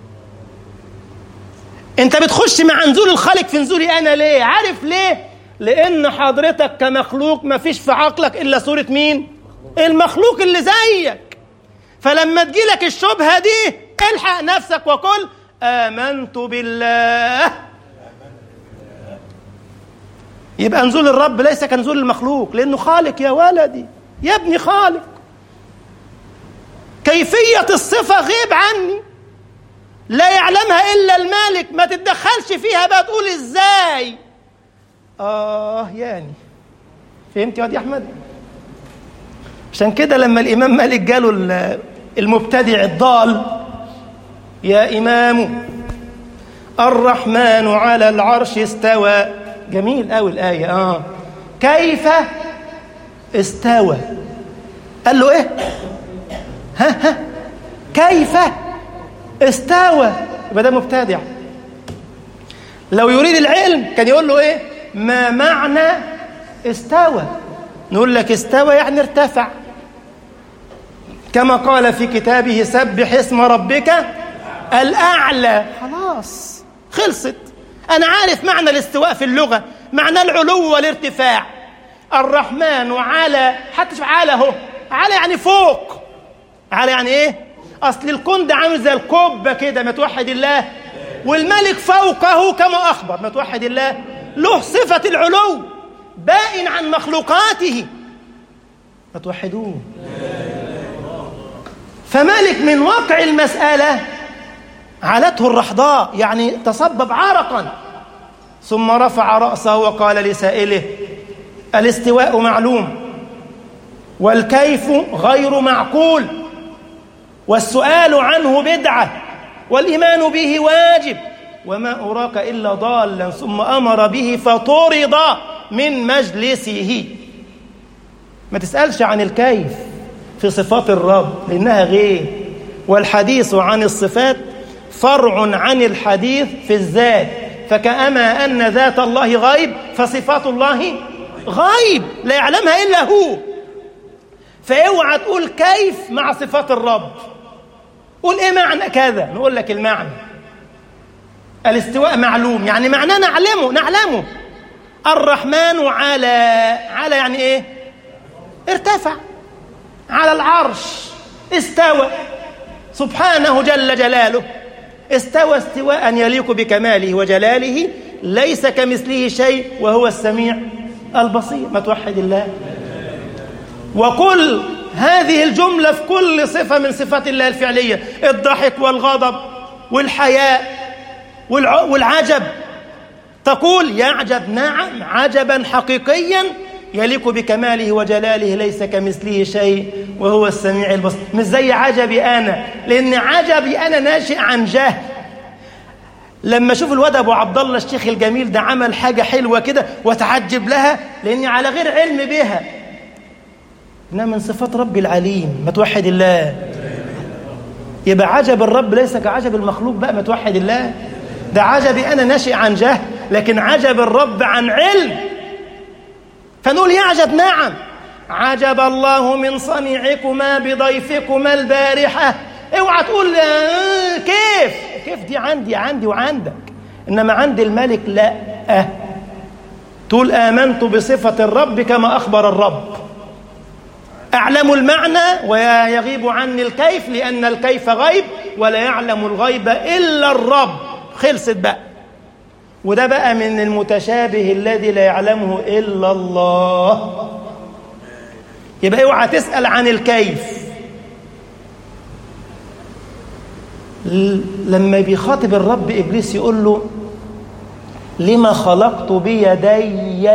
A: انت بتخش مع نزول الخالق في نزولي انا ليه عارف ليه لان حضرتك كمخلوق ما فيش في عقلك الا صوره مين المخلوق اللي زيك فلما تجيلك الشبهه دي الحق نفسك وقل امنت بالله يبقى نزول الرب ليس كنزول المخلوق لانه خالق يا ولدي يا ابني خالق كيفيه الصفه غيب عني لا يعلمها الا المالك ما تتدخلش فيها بقى تقول ازاي اه يعني فهمت يا واد يا احمد عشان كده لما الامام مالك جاله المبتدع الضال يا امام الرحمن على العرش استوى جميل قوي الايه اه كيف استوى قال له ايه ها ها كيف استوى يبقى ده مبتدع لو يريد العلم كان يقول له ايه ما معنى استوى نقول لك استوى يعني ارتفع كما قال في كتابه سبح اسم ربك الأعلى خلاص خلصت أنا عارف معنى الاستواء في اللغة معنى العلو والارتفاع الرحمن على حتى شوف على اهو على يعني فوق على يعني ايه اصل الكون ده عامل زي الكوبه كده ما توحد الله والملك فوقه كما اخبر ما توحد الله له صفه العلو بائن عن مخلوقاته ما توحدوه فمالك من واقع المساله علته الرحضاء يعني تصبب عرقا ثم رفع راسه وقال لسائله الاستواء معلوم والكيف غير معقول والسؤال عنه بدعة والإيمان به واجب وما أراك إلا ضالا ثم أمر به فطرد من مجلسه ما تسألش عن الكيف في صفات الرب لأنها غير والحديث عن الصفات فرع عن الحديث في الذات فكأما أن ذات الله غيب فصفات الله غيب لا يعلمها إلا هو فاوعى تقول كيف مع صفات الرب قول ايه معنى كذا نقول لك المعنى الاستواء معلوم يعني معناه نعلمه نعلمه الرحمن على على يعني ايه ارتفع على العرش استوى سبحانه جل جلاله استوى استواء يليق بكماله وجلاله ليس كمثله شيء وهو السميع البصير ما توحد الله وقل هذه الجملة في كل صفة من صفات الله الفعلية الضحك والغضب والحياء والعجب تقول يعجب نعم عجبا حقيقيا يليق بكماله وجلاله ليس كمثله شيء وهو السميع البصير مش زي عجبي أنا لأن عجبي أنا ناشئ عن جهل لما اشوف الواد ابو عبد الله الشيخ الجميل ده عمل حاجه حلوه كده واتعجب لها لاني على غير علم بها انها من صفات ربي العليم ما توحد الله يبقى عجب الرب ليس كعجب المخلوق بقى ما توحد الله ده عجبي انا ناشئ عن جهل لكن عجب الرب عن علم فنقول يعجب نعم عجب الله من صنيعكما بضيفكما البارحه اوعى تقول آه كيف كيف دي عندي عندي وعندك انما عند الملك لا أه. تقول امنت بصفه الرب كما اخبر الرب اعلم المعنى ويغيب عني الكيف لان الكيف غيب ولا يعلم الغيب الا الرب خلصت بقى وده بقى من المتشابه الذي لا يعلمه الا الله يبقى اوعى تسال عن الكيف لما بيخاطب الرب ابليس يقول له لما خلقت بيدي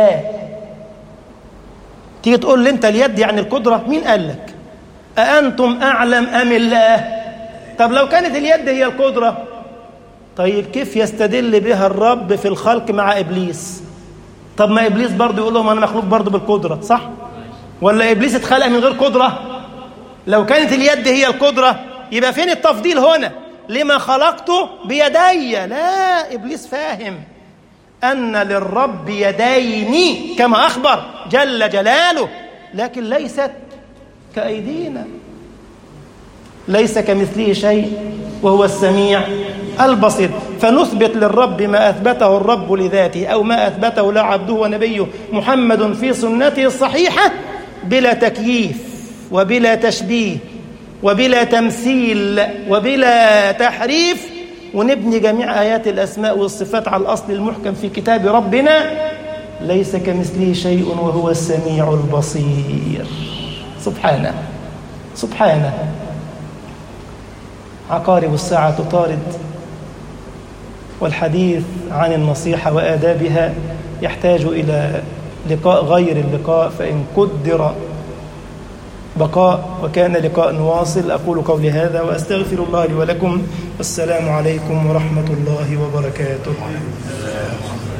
A: تيجي تقول لي انت اليد يعني القدره مين قال لك اانتم اعلم ام الله طب لو كانت اليد هي القدره طيب كيف يستدل بها الرب في الخلق مع ابليس طب ما ابليس برضه يقول لهم انا مخلوق برضه بالقدره صح ولا ابليس اتخلق من غير قدره لو كانت اليد هي القدره يبقى فين التفضيل هنا لما خلقته بيدي لا ابليس فاهم ان للرب يدين كما اخبر جل جلاله لكن ليست كايدينا ليس كمثله شيء وهو السميع البصير فنثبت للرب ما اثبته الرب لذاته او ما اثبته له عبده ونبيه محمد في سنته الصحيحه بلا تكييف وبلا تشبيه وبلا تمثيل وبلا تحريف ونبني جميع آيات الأسماء والصفات على الأصل المحكم في كتاب ربنا ليس كمثله شيء وهو السميع البصير سبحانه سبحانه عقارب الساعة تطارد والحديث عن النصيحة وآدابها يحتاج إلى لقاء غير اللقاء فإن قدر بقاء وكان لقاء واصل أقول قولي هذا وأستغفر الله لي ولكم والسلام عليكم ورحمة الله وبركاته